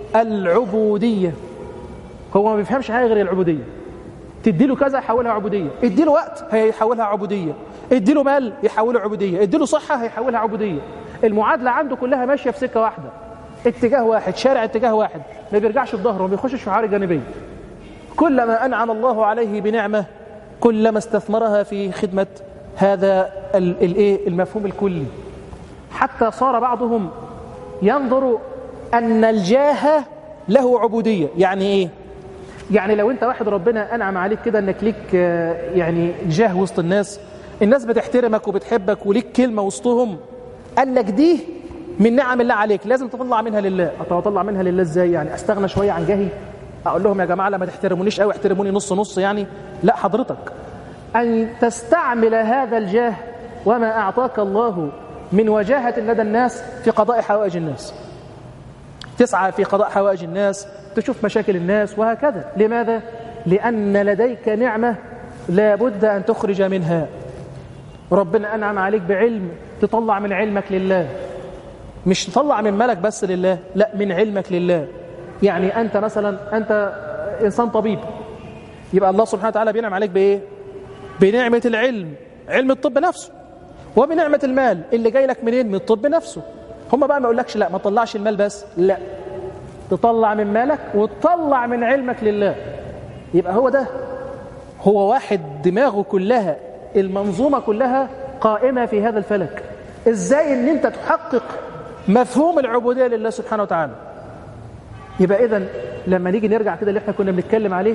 العبودية هو ما بيفهمش حاجة غير العبودية تديله كذا يحولها عبودية اديله وقت هيحولها عبودية اديله مال يحوله عبودية اديله صحة هيحولها عبودية المعادلة عنده كلها ماشية في سكة واحدة اتجاه واحد شارع اتجاه واحد ما بيرجعش بظهره ما بيخشش في عارة جانبية كلما أنعم الله عليه بنعمة كلما استثمرها في خدمة هذا الايه المفهوم الكلي حتى صار بعضهم ينظر أن الجاه له عبودية يعني إيه يعني لو أنت واحد ربنا أنعم عليك كده أنك ليك يعني جاه وسط الناس الناس بتحترمك وبتحبك وليك كلمة وسطهم قال لك دي من نعم الله عليك لازم تطلع منها لله طب اطلع منها لله ازاي يعني استغنى شويه عن جاهي اقول لهم يا جماعه لا ما تحترمونيش قوي احترموني نص نص يعني لا حضرتك ان تستعمل هذا الجاه وما اعطاك الله من وجاهه لدى الناس في قضاء حوائج الناس تسعى في قضاء حوائج الناس تشوف مشاكل الناس وهكذا لماذا لان لديك نعمه لا بد ان تخرج منها ربنا انعم عليك بعلم تطلع من علمك لله مش تطلع من ملك بس لله لا من علمك لله يعني أنت مثلا أنت إنسان طبيب يبقى الله سبحانه وتعالى بينعم عليك بإيه بنعمة العلم علم الطب نفسه وبنعمة المال اللي جاي لك منين من الطب نفسه هم بقى ما يقولكش لا ما تطلعش المال بس لا تطلع من مالك وتطلع من علمك لله يبقى هو ده هو واحد دماغه كلها المنظومة كلها قائمة في هذا الفلك ازاي ان انت تحقق مفهوم العبودية لله سبحانه وتعالى يبقى إذا لما نيجي نرجع كده اللي احنا كنا بنتكلم عليه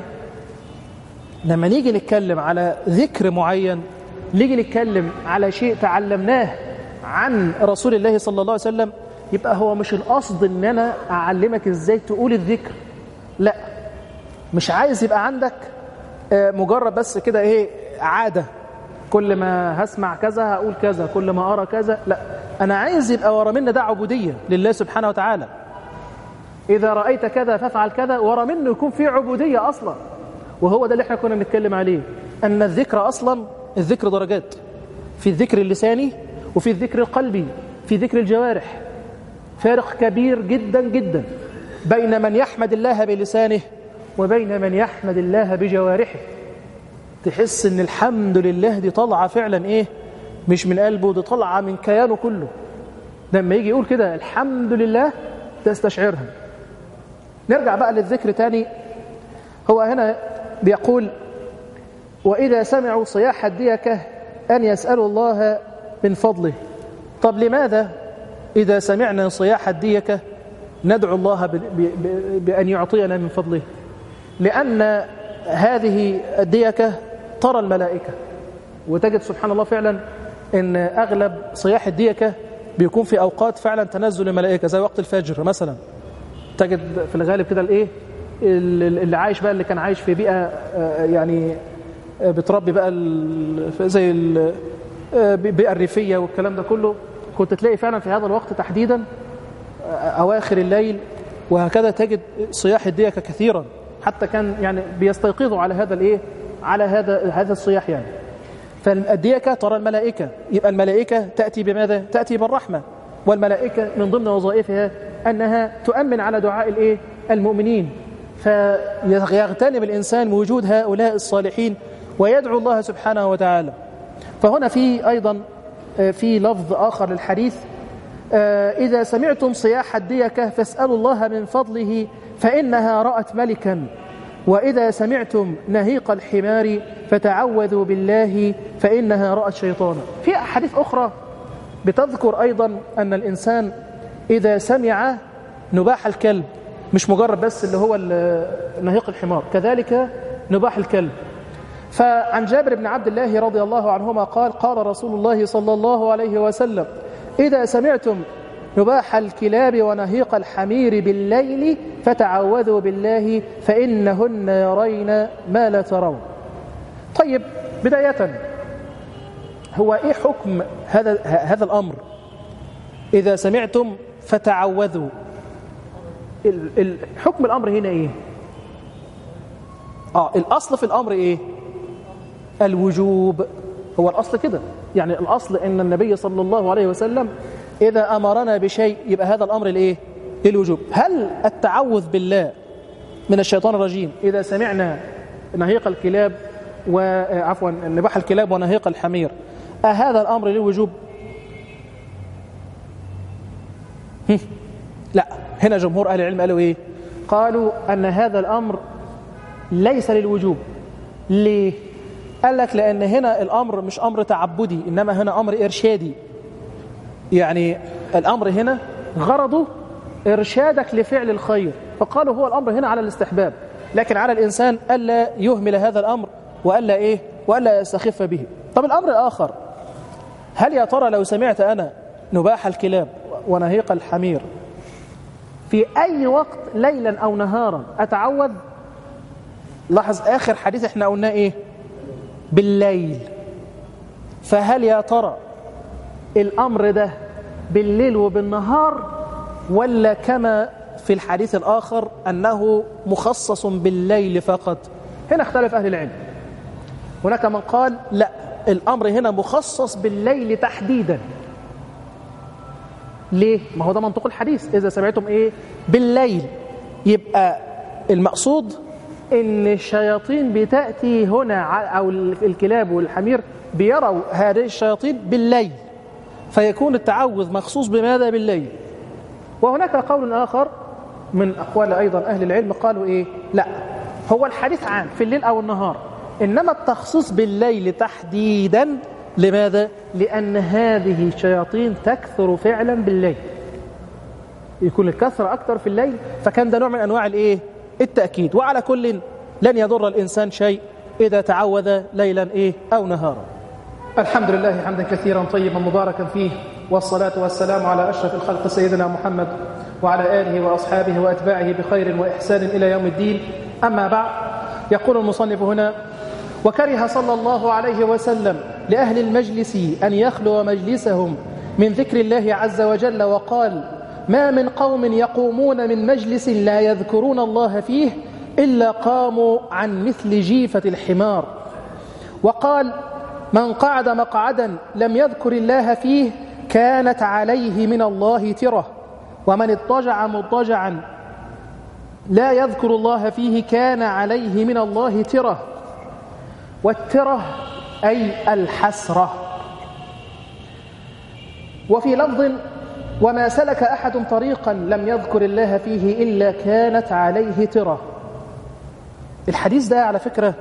لما نيجي نتكلم على ذكر معين نيجي نتكلم على شيء تعلمناه عن رسول الله صلى الله عليه وسلم يبقى هو مش القصد ان انا اعلمك ازاي تقول الذكر لا مش عايز يبقى عندك مجرد بس كده ايه عاده كل ما هسمع كذا هقول كذا كل ما أرى كذا لا أنا عايز يبقى ورا منا ده عبودية لله سبحانه وتعالى إذا رأيت كذا فافعل كذا ورا منه يكون في عبودية أصلا وهو ده اللي احنا كنا بنتكلم عليه أن الذكر أصلا الذكر درجات في الذكر اللساني وفي الذكر القلبي في ذكر الجوارح فارق كبير جدا جدا بين من يحمد الله بلسانه وبين من يحمد الله بجوارحه تحس ان الحمد لله دي طالعه فعلا ايه مش من قلبه دي طالعه من كيانه كله لما يجي يقول كده الحمد لله تستشعرها نرجع بقى للذكر تاني هو هنا بيقول وإذا سمعوا صياح الديكة أن يسألوا الله من فضله طب لماذا إذا سمعنا صياح الديكة ندعو الله بأن يعطينا من فضله لأن هذه الديكة ترى الملائكة وتجد سبحان الله فعلا ان اغلب صياح الديكة بيكون في اوقات فعلا تنزل الملائكة زي وقت الفجر مثلا تجد في الغالب كده الايه اللي عايش بقى اللي كان عايش في بيئة يعني بتربي بقى زي البيئة الريفية والكلام ده كله كنت تلاقي فعلا في هذا الوقت تحديدا اواخر الليل وهكذا تجد صياح الديكة كثيرا حتى كان يعني بيستيقظوا على هذا الايه على هذا هذا الصياح يعني فالديكة ترى الملائكة يبقى الملائكة تأتي بماذا تأتي بالرحمة والملائكة من ضمن وظائفها أنها تؤمن على دعاء الايه المؤمنين فيغتنم الإنسان وجود هؤلاء الصالحين ويدعو الله سبحانه وتعالى فهنا في أيضا في لفظ آخر للحديث إذا سمعتم صياح الديكة فاسألوا الله من فضله فإنها رأت ملكا وإذا سمعتم نهيق الحمار فتعوذوا بالله فإنها رأت شيطانا في أحاديث أخرى بتذكر أيضا أن الإنسان إذا سمع نباح الكلب مش مجرد بس اللي هو نهيق الحمار كذلك نباح الكلب فعن جابر بن عبد الله رضي الله عنهما قال قال رسول الله صلى الله عليه وسلم إذا سمعتم نباح الكلاب ونهيق الحمير بالليل فتعوذوا بالله فإنهن يرين ما لا ترون طيب بداية هو إيه حكم هذا هذا الأمر إذا سمعتم فتعوذوا حكم الأمر هنا إيه آه الأصل في الأمر إيه الوجوب هو الأصل كده يعني الأصل إن النبي صلى الله عليه وسلم إذا أمرنا بشيء يبقى هذا الأمر الإيه للوجوب هل التعوذ بالله من الشيطان الرجيم إذا سمعنا نهيق الكلاب وعفوا نباح الكلاب ونهيق الحمير أهذا الأمر للوجوب لا هنا جمهور أهل العلم قالوا إيه قالوا أن هذا الأمر ليس للوجوب ليه قال لك لأن هنا الأمر مش أمر تعبدي إنما هنا أمر إرشادي يعني الأمر هنا غرضه إرشادك لفعل الخير فقالوا هو الأمر هنا على الاستحباب لكن على الإنسان ألا يهمل هذا الأمر وألا إيه وألا يستخف به طب الأمر الآخر هل يا ترى لو سمعت أنا نباح الكلاب ونهيق الحمير في أي وقت ليلا أو نهارا أتعوذ لاحظ آخر حديث احنا قلناه إيه بالليل فهل يا ترى الأمر ده بالليل وبالنهار ولا كما في الحديث الآخر أنه مخصص بالليل فقط هنا اختلف أهل العلم هناك من قال لا الأمر هنا مخصص بالليل تحديدا ليه؟ ما هو ده منطق الحديث إذا سمعتم إيه؟ بالليل يبقى المقصود إن الشياطين بتأتي هنا أو الكلاب والحمير بيروا هذه الشياطين بالليل فيكون التعوذ مخصوص بماذا بالليل وهناك قول آخر من أقوال أيضا أهل العلم قالوا إيه لا هو الحديث عام في الليل أو النهار إنما التخصيص بالليل تحديدا لماذا؟ لأن هذه الشياطين تكثر فعلا بالليل يكون الكثرة أكثر في الليل فكان ده نوع من أنواع الإيه؟ التأكيد وعلى كل لن يضر الإنسان شيء إذا تعوذ ليلا إيه أو نهارا الحمد لله حمدا كثيرا طيبا مباركا فيه والصلاة والسلام على أشرف الخلق سيدنا محمد وعلى آله وأصحابه وأتباعه بخير وإحسان إلى يوم الدين أما بعد يقول المصنف هنا وكره صلى الله عليه وسلم لأهل المجلس أن يخلو مجلسهم من ذكر الله عز وجل وقال ما من قوم يقومون من مجلس لا يذكرون الله فيه إلا قاموا عن مثل جيفة الحمار وقال من قعد مقعدا لم يذكر الله فيه كانت عليه من الله تره ومن اضطجع مضطجعا لا يذكر الله فيه كان عليه من الله تره والتره أي الحسرة وفي لفظ وما سلك أحد طريقا لم يذكر الله فيه إلا كانت عليه تره الحديث ده على فكرة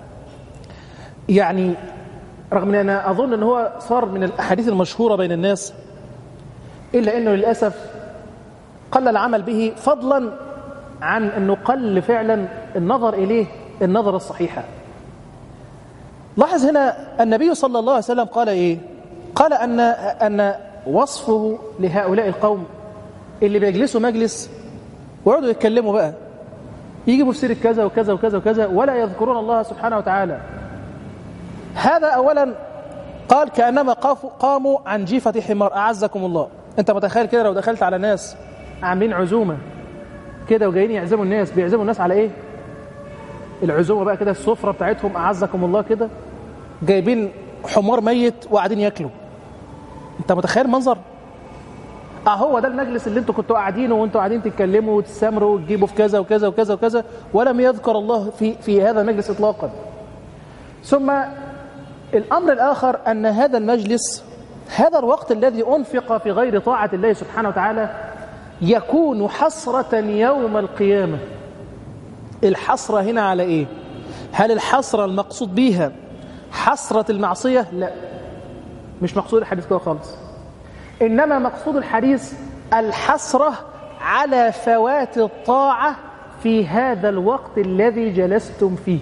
يعني رغم أن أنا أظن أنه هو صار من الأحاديث المشهورة بين الناس إلا أنه للأسف قل العمل به فضلا عن أنه قل فعلا النظر إليه النظر الصحيحة لاحظ هنا النبي صلى الله عليه وسلم قال إيه قال أن, أن وصفه لهؤلاء القوم اللي بيجلسوا مجلس ويقعدوا يتكلموا بقى يجيبوا في سيرة كذا وكذا وكذا وكذا ولا يذكرون الله سبحانه وتعالى هذا أولا قال كأنما قاموا عن جيفة حمار أعزكم الله أنت متخيل كده لو دخلت على ناس عاملين عزومة كده وجايين يعزموا الناس بيعزموا الناس على إيه العزومة بقى كده السفرة بتاعتهم أعزكم الله كده جايبين حمار ميت وقاعدين ياكلوا أنت متخيل منظر اه هو ده المجلس اللي انتوا كنتوا قاعدينه وانتوا قاعدين تتكلموا وتستمروا وتجيبوا في كذا وكذا وكذا وكذا ولم يذكر الله في في هذا المجلس اطلاقا ثم الأمر الآخر أن هذا المجلس هذا الوقت الذي أنفق في غير طاعة الله سبحانه وتعالى يكون حسرة يوم القيامة الحسرة هنا على إيه؟ هل الحسرة المقصود بها حسرة المعصية؟ لا مش مقصود الحديث كده خالص إنما مقصود الحديث الحسرة على فوات الطاعة في هذا الوقت الذي جلستم فيه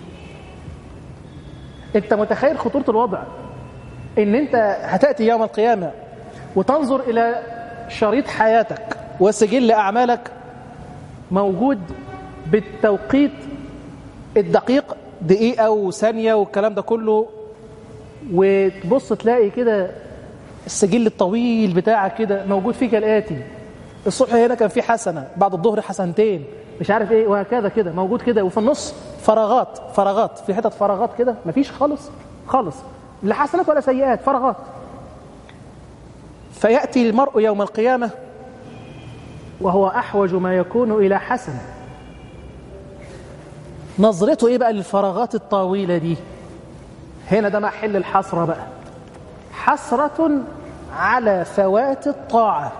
انت متخيل خطورة الوضع ان انت هتأتي يوم القيامة وتنظر الى شريط حياتك وسجل أعمالك موجود بالتوقيت الدقيق دقيقة وثانية والكلام ده كله وتبص تلاقي كده السجل الطويل بتاعك كده موجود فيه كالآتي الصبح هنا كان في حسنة بعد الظهر حسنتين مش عارف ايه وهكذا كده موجود كده وفي النص فراغات فراغات في حتت فراغات كده مفيش خالص خالص لا حسنات ولا سيئات فراغات فيأتي المرء يوم القيامة وهو أحوج ما يكون إلى حسن نظرته إيه بقى للفراغات الطويلة دي هنا ده محل الحسرة بقى حسرة على فوات الطاعة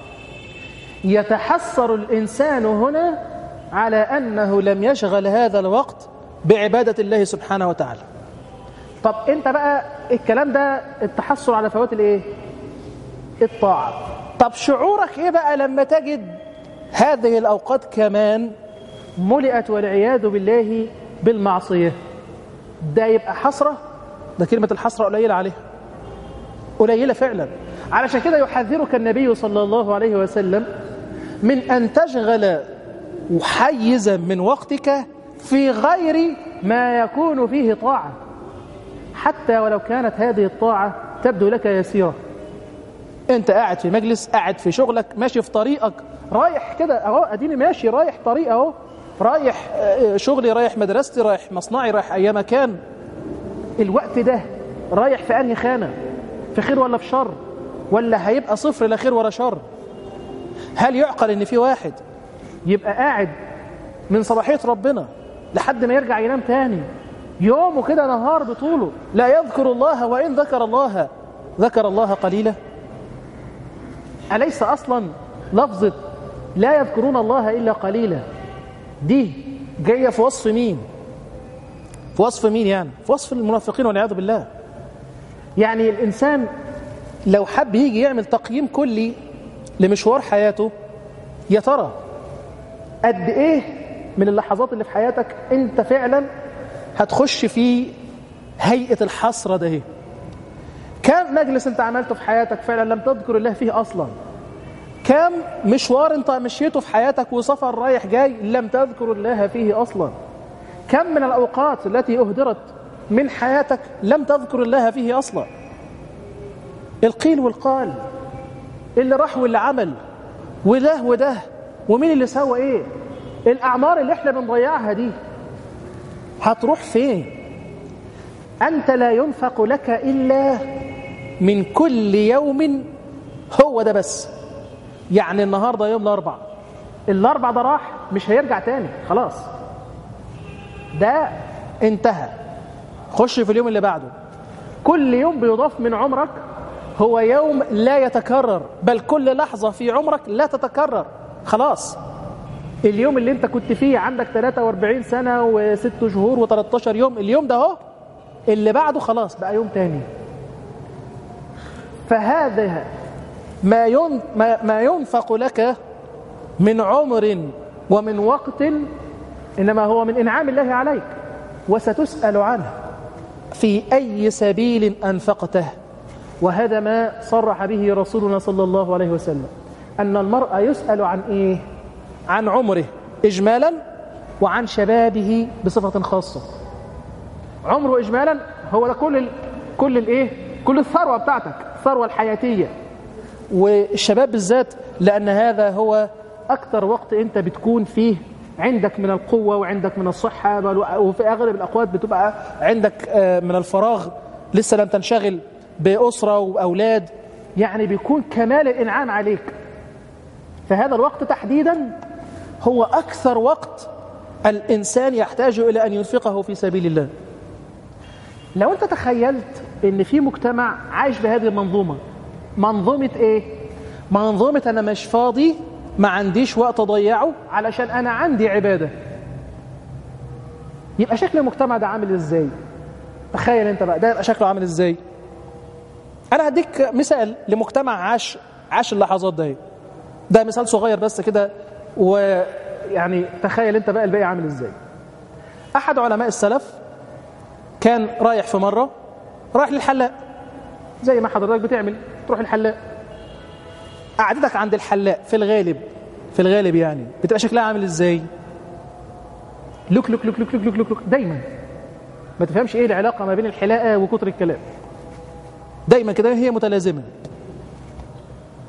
يتحسر الإنسان هنا على أنه لم يشغل هذا الوقت بعبادة الله سبحانه وتعالى طب أنت بقى الكلام ده التحسر على فوات الإيه؟ الطاعة طب شعورك إيه بقى لما تجد هذه الأوقات كمان ملئت والعياذ بالله بالمعصية ده يبقى حسرة ده كلمة الحسرة قليلة عليها قليلة فعلا علشان كده يحذرك النبي صلى الله عليه وسلم من أن تشغل حيزا من وقتك في غير ما يكون فيه طاعة حتى ولو كانت هذه الطاعة تبدو لك يسيرة انت قاعد في مجلس قاعد في شغلك ماشي في طريقك رايح كده اهو اديني ماشي رايح طريق اهو رايح شغلي رايح مدرستي رايح مصنعي رايح اي مكان الوقت ده رايح في انهي خانه في خير ولا في شر ولا هيبقى صفر لا خير ولا شر هل يعقل ان في واحد يبقى قاعد من صباحيه ربنا لحد ما يرجع ينام تاني يومه كده نهار بطوله لا يذكر الله وان ذكر الله ذكر الله قليلا أليس أصلا لفظة لا يذكرون الله إلا قليلا دي جاية في وصف مين في وصف مين يعني في وصف المنافقين والعياذ بالله يعني الإنسان لو حب يجي يعمل تقييم كلي لمشوار حياته يا ترى قد إيه من اللحظات اللي في حياتك أنت فعلا هتخش في هيئة الحسرة ده كم مجلس انت عملته في حياتك فعلا لم تذكر الله فيه اصلا كم مشوار انت مشيته في حياتك وسفر رايح جاي لم تذكر الله فيه اصلا كم من الاوقات التي اهدرت من حياتك لم تذكر الله فيه اصلا القيل والقال اللي راح واللي عمل وده وده ومين اللي سوى ايه الاعمار اللي احنا بنضيعها دي هتروح فين انت لا ينفق لك الا من كل يوم هو ده بس يعني النهارده يوم الاربع الاربع ده راح مش هيرجع تاني خلاص ده انتهى خش في اليوم اللي بعده كل يوم بيضاف من عمرك هو يوم لا يتكرر بل كل لحظة في عمرك لا تتكرر خلاص اليوم اللي انت كنت فيه عندك 43 سنة وست شهور و13 يوم اليوم ده اهو اللي بعده خلاص بقى يوم تاني فهذا ما ما ينفق لك من عمر ومن وقت إنما هو من إنعام الله عليك وستسأل عنه في أي سبيل أنفقته وهذا ما صرح به رسولنا صلى الله عليه وسلم أن المرء يسأل عن إيه؟ عن عمره إجمالا وعن شبابه بصفة خاصة عمره إجمالا هو ده كل ال... كل الإيه؟ كل الثروة بتاعتك الثروة الحياتية والشباب بالذات لأن هذا هو أكثر وقت أنت بتكون فيه عندك من القوة وعندك من الصحة وفي أغلب الأقوات بتبقى عندك من الفراغ لسه لم تنشغل بأسرة وأولاد يعني بيكون كمال الإنعام عليك فهذا الوقت تحديدا هو أكثر وقت الإنسان يحتاج إلى أن ينفقه في سبيل الله لو أنت تخيلت ان في مجتمع عايش بهذه المنظومه منظومه ايه منظومه انا مش فاضي ما عنديش وقت اضيعه علشان انا عندي عباده يبقى شكل المجتمع ده عامل ازاي تخيل انت بقى ده يبقى شكله عامل ازاي انا هديك مثال لمجتمع عاش عاش اللحظات ده ده مثال صغير بس كده ويعني تخيل انت بقى الباقي عامل ازاي احد علماء السلف كان رايح في مره رايح للحلاق زي ما حضرتك بتعمل تروح الحلاق قعدتك عند الحلاق في الغالب في الغالب يعني بتبقى شكلها عامل ازاي لوك لوك لوك لوك لوك لوك لوك, لوك. دايما ما تفهمش ايه العلاقه ما بين الحلاقه وكتر الكلام دايما كده هي متلازمه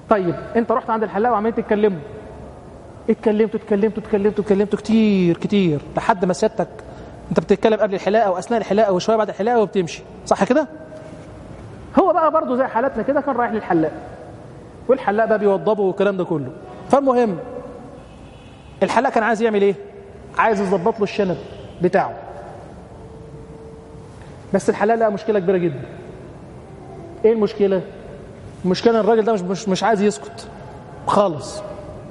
طيب انت رحت عند الحلاق وعمالين تتكلموا اتكلمتوا اتكلمتوا اتكلمتوا اتكلمتوا كتير كتير لحد ما سيادتك انت بتتكلم قبل الحلاقه واثناء الحلاقه وشويه بعد الحلاقه وبتمشي صح كده هو بقى برضه زي حالتنا كده كان رايح للحلاق والحلاق بقى بيوضبه والكلام ده كله فالمهم الحلاق كان عايز يعمل ايه عايز يظبط له الشنب بتاعه بس الحلاق لقى مشكله كبيره جدا ايه المشكله المشكله ان الراجل ده مش مش, مش عايز يسكت خالص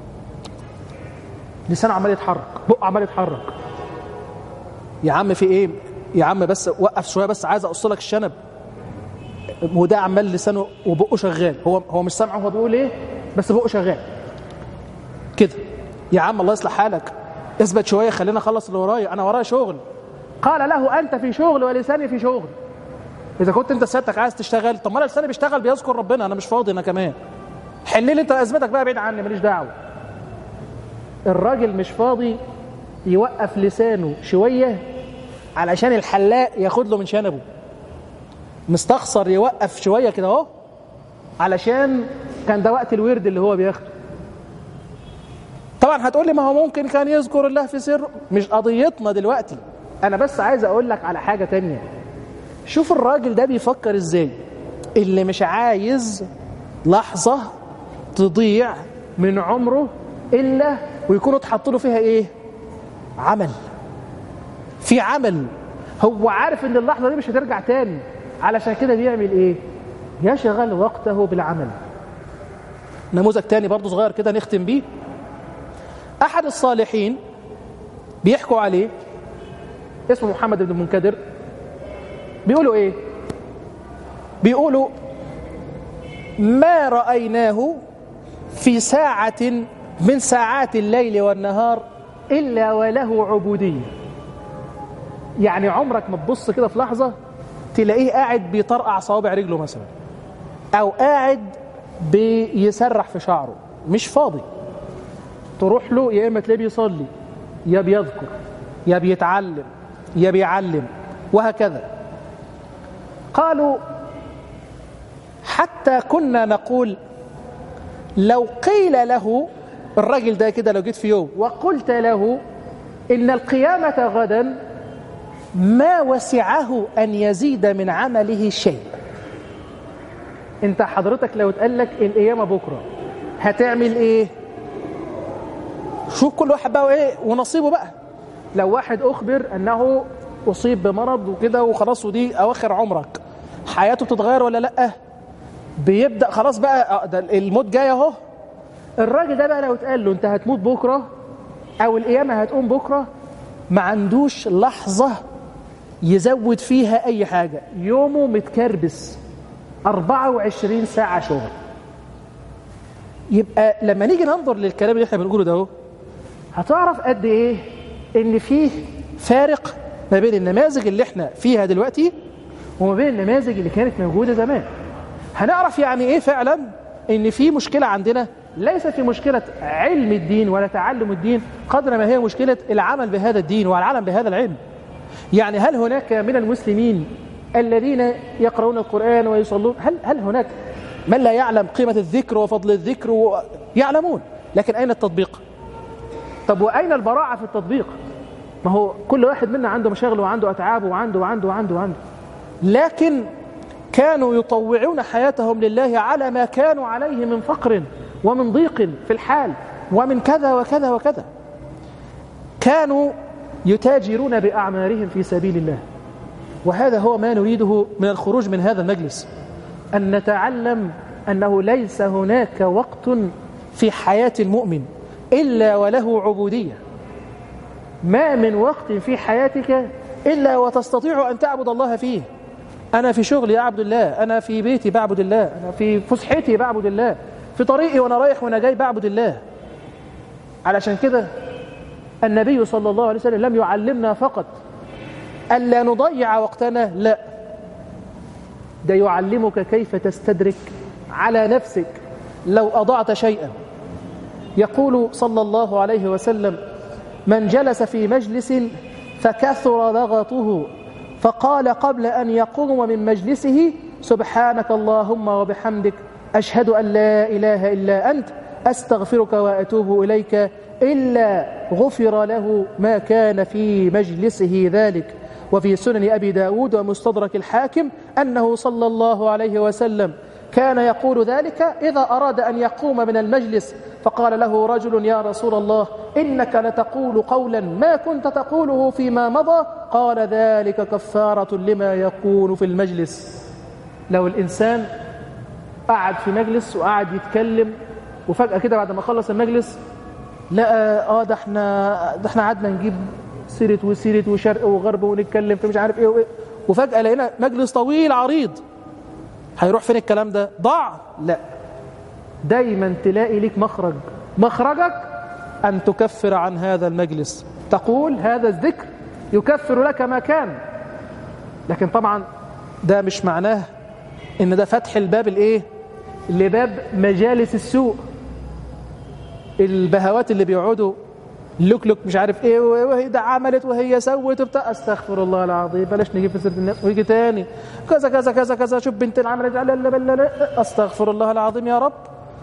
لسانه عمال يتحرك بقه عمال يتحرك يا عم في ايه يا عم بس وقف شويه بس عايز اقص لك الشنب وده عمال لسانه وبقه شغال هو هو مش سامعه هو بيقول ايه بس بقه شغال كده يا عم الله يصلح حالك اثبت شويه خلينا اخلص اللي ورايا انا ورايا شغل قال له انت في شغل ولساني في شغل اذا كنت انت سيادتك عايز تشتغل طب ما انا لساني بيشتغل بيذكر ربنا انا مش فاضي انا كمان حل لي انت ازمتك بقى بعيد عني ماليش دعوه الراجل مش فاضي يوقف لسانه شويه علشان الحلاق ياخد له من شنبه مستخسر يوقف شويه كده اهو علشان كان ده وقت الورد اللي هو بياخده طبعا هتقول لي ما هو ممكن كان يذكر الله في سر مش قضيتنا دلوقتي انا بس عايز اقول لك على حاجه تانية شوف الراجل ده بيفكر ازاي اللي مش عايز لحظه تضيع من عمره الا ويكونوا اتحط له فيها ايه عمل في عمل هو عارف ان اللحظه دي مش هترجع تاني علشان كده بيعمل ايه يشغل وقته بالعمل نموذج تاني برضه صغير كده نختم بيه احد الصالحين بيحكوا عليه اسمه محمد بن المنكدر بيقولوا ايه بيقولوا ما رايناه في ساعه من ساعات الليل والنهار الا وله عبوديه يعني عمرك ما تبص كده في لحظه تلاقيه قاعد بيطرقع صوابع رجله مثلا او قاعد بيسرح في شعره مش فاضي تروح له يا اما تلاقيه بيصلي يا بيذكر يا بيتعلم يا بيعلم وهكذا قالوا حتى كنا نقول لو قيل له الراجل ده كده لو جيت في يوم وقلت له إن القيامة غدا ما وسعه أن يزيد من عمله شيء انت حضرتك لو اتقال لك القيامة بكرة هتعمل ايه شوف كل واحد بقى ايه ونصيبه بقى لو واحد اخبر انه اصيب بمرض وكده وخلاص ودي اواخر عمرك حياته بتتغير ولا لا بيبدا خلاص بقى ده الموت جاي اهو الراجل ده بقى لو اتقال له انت هتموت بكره او القيامه هتقوم بكره ما عندوش لحظه يزود فيها اي حاجه يومه متكربس 24 ساعه شغل يبقى لما نيجي ننظر للكلام اللي احنا بنقوله ده اهو هتعرف قد ايه ان فيه فارق ما بين النماذج اللي احنا فيها دلوقتي وما بين النماذج اللي كانت موجوده زمان هنعرف يعني ايه فعلا ان في مشكله عندنا ليس في مشكله علم الدين ولا تعلم الدين قدر ما هي مشكله العمل بهذا الدين والعمل بهذا العلم يعني هل هناك من المسلمين الذين يقرؤون القران ويصلون هل هل هناك من لا يعلم قيمه الذكر وفضل الذكر و... يعلمون لكن اين التطبيق طب واين البراعه في التطبيق ما هو كل واحد منا عنده مشاغل وعنده اتعاب وعنده وعنده وعنده وعنده لكن كانوا يطوعون حياتهم لله على ما كانوا عليه من فقر ومن ضيق في الحال ومن كذا وكذا وكذا كانوا يتاجرون بأعمارهم في سبيل الله وهذا هو ما نريده من الخروج من هذا المجلس أن نتعلم أنه ليس هناك وقت في حياة المؤمن إلا وله عبودية ما من وقت في حياتك إلا وتستطيع أن تعبد الله فيه أنا في شغلي أعبد الله أنا في بيتي بعبد الله أنا في فسحتي بعبد الله في طريقي وأنا رايح وأنا جاي بعبد الله علشان كده النبي صلى الله عليه وسلم لم يعلمنا فقط ألا نضيع وقتنا لا ده يعلمك كيف تستدرك على نفسك لو أضعت شيئا يقول صلى الله عليه وسلم من جلس في مجلس فكثر لغطه فقال قبل أن يقوم من مجلسه سبحانك اللهم وبحمدك أشهد أن لا إله إلا أنت أستغفرك وأتوب إليك إلا غفر له ما كان في مجلسه ذلك وفي سنن أبي داود ومستدرك الحاكم أنه صلى الله عليه وسلم كان يقول ذلك إذا أراد أن يقوم من المجلس فقال له رجل يا رسول الله إنك لتقول قولا ما كنت تقوله فيما مضى قال ذلك كفارة لما يكون في المجلس لو الإنسان قعد في مجلس وقعد يتكلم وفجأة كده بعد ما خلص المجلس لقى اه ده احنا ده احنا قعدنا نجيب سيرة وسيرة وشرق وغرب ونتكلم في مش عارف ايه وايه وفجأة لقينا مجلس طويل عريض هيروح فين الكلام ده ضاع لا دايما تلاقي ليك مخرج مخرجك أن تكفر عن هذا المجلس تقول هذا الذكر يكفر لك ما كان لكن طبعا ده مش معناه ان ده فتح الباب الايه لباب مجالس السوء البهوات اللي بيقعدوا لوك مش عارف ايه وهي ده عملت وهي سوت وبتاع استغفر الله العظيم بلاش نجيب في سيره الناس ويجي تاني كذا كذا كذا كذا شوف بنت عملت لا لا لا لا استغفر الله العظيم يا رب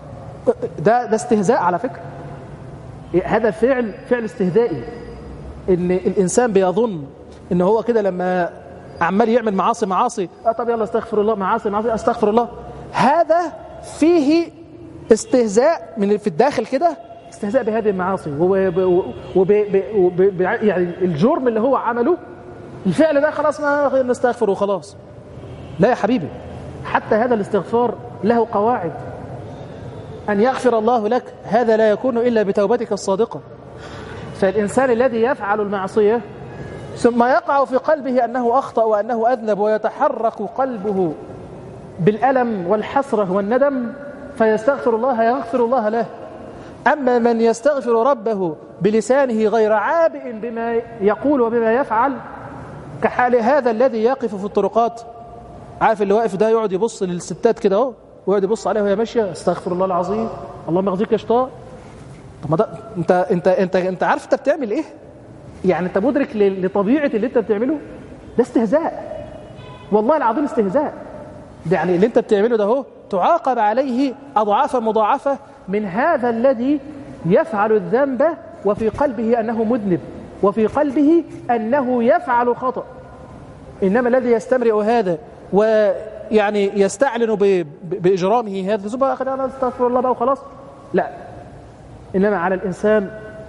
ده ده استهزاء على فكره هذا فعل فعل استهزائي ان الانسان بيظن ان هو كده لما عمال يعمل معاصي معاصي اه طب يلا استغفر الله معاصي معاصي استغفر الله هذا فيه استهزاء من في الداخل كده استهزاء بهذه المعاصي وب يعني الجرم اللي هو عمله الفعل ده خلاص ما نستغفر وخلاص لا يا حبيبي حتى هذا الاستغفار له قواعد أن يغفر الله لك هذا لا يكون إلا بتوبتك الصادقة فالإنسان الذي يفعل المعصية ثم يقع في قلبه أنه أخطأ وأنه أذنب ويتحرك قلبه بالألم والحسرة والندم فيستغفر الله يغفر الله له أما من يستغفر ربه بلسانه غير عابئ بما يقول وبما يفعل كحال هذا الذي يقف في الطرقات عارف اللي واقف ده يقعد يبص للستات كده اهو ويقعد يبص عليها وهي ماشيه استغفر الله العظيم اللهم اغفرك يا شيطان طب ما ده انت انت انت انت عارف انت بتعمل ايه؟ يعني انت مدرك لطبيعه اللي انت بتعمله ده استهزاء والله العظيم استهزاء ده يعني اللي انت بتعمله ده اهو تعاقب عليه اضعافا مضاعفه من هذا الذي يفعل الذنب وفي قلبه انه مذنب وفي قلبه انه يفعل خطأ انما الذي يستمرئ هذا ويعني يستعلن باجرامه هذا ثم انا استغفر الله بقى وخلاص لا انما على الانسان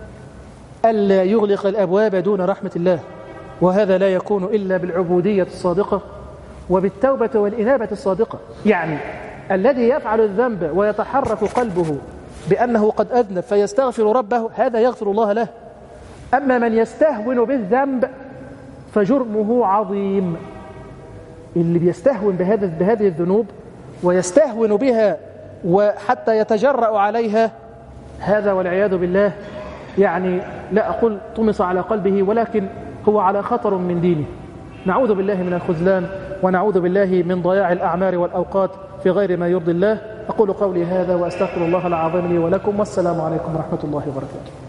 ألا يغلق الأبواب دون رحمة الله وهذا لا يكون إلا بالعبودية الصادقة وبالتوبة والإنابة الصادقة يعني الذي يفعل الذنب ويتحرك قلبه بأنه قد أذنب فيستغفر ربه هذا يغفر الله له أما من يستهون بالذنب فجرمه عظيم اللي بيستهون بهذا بهذه الذنوب ويستهون بها وحتى يتجرأ عليها هذا والعياذ بالله يعني لا أقول طمس على قلبه ولكن هو على خطر من دينه نعوذ بالله من الخذلان ونعوذ بالله من ضياع الأعمار والأوقات في غير ما يرضي الله أقول قولي هذا وأستغفر الله العظيم لي ولكم والسلام عليكم ورحمة الله وبركاته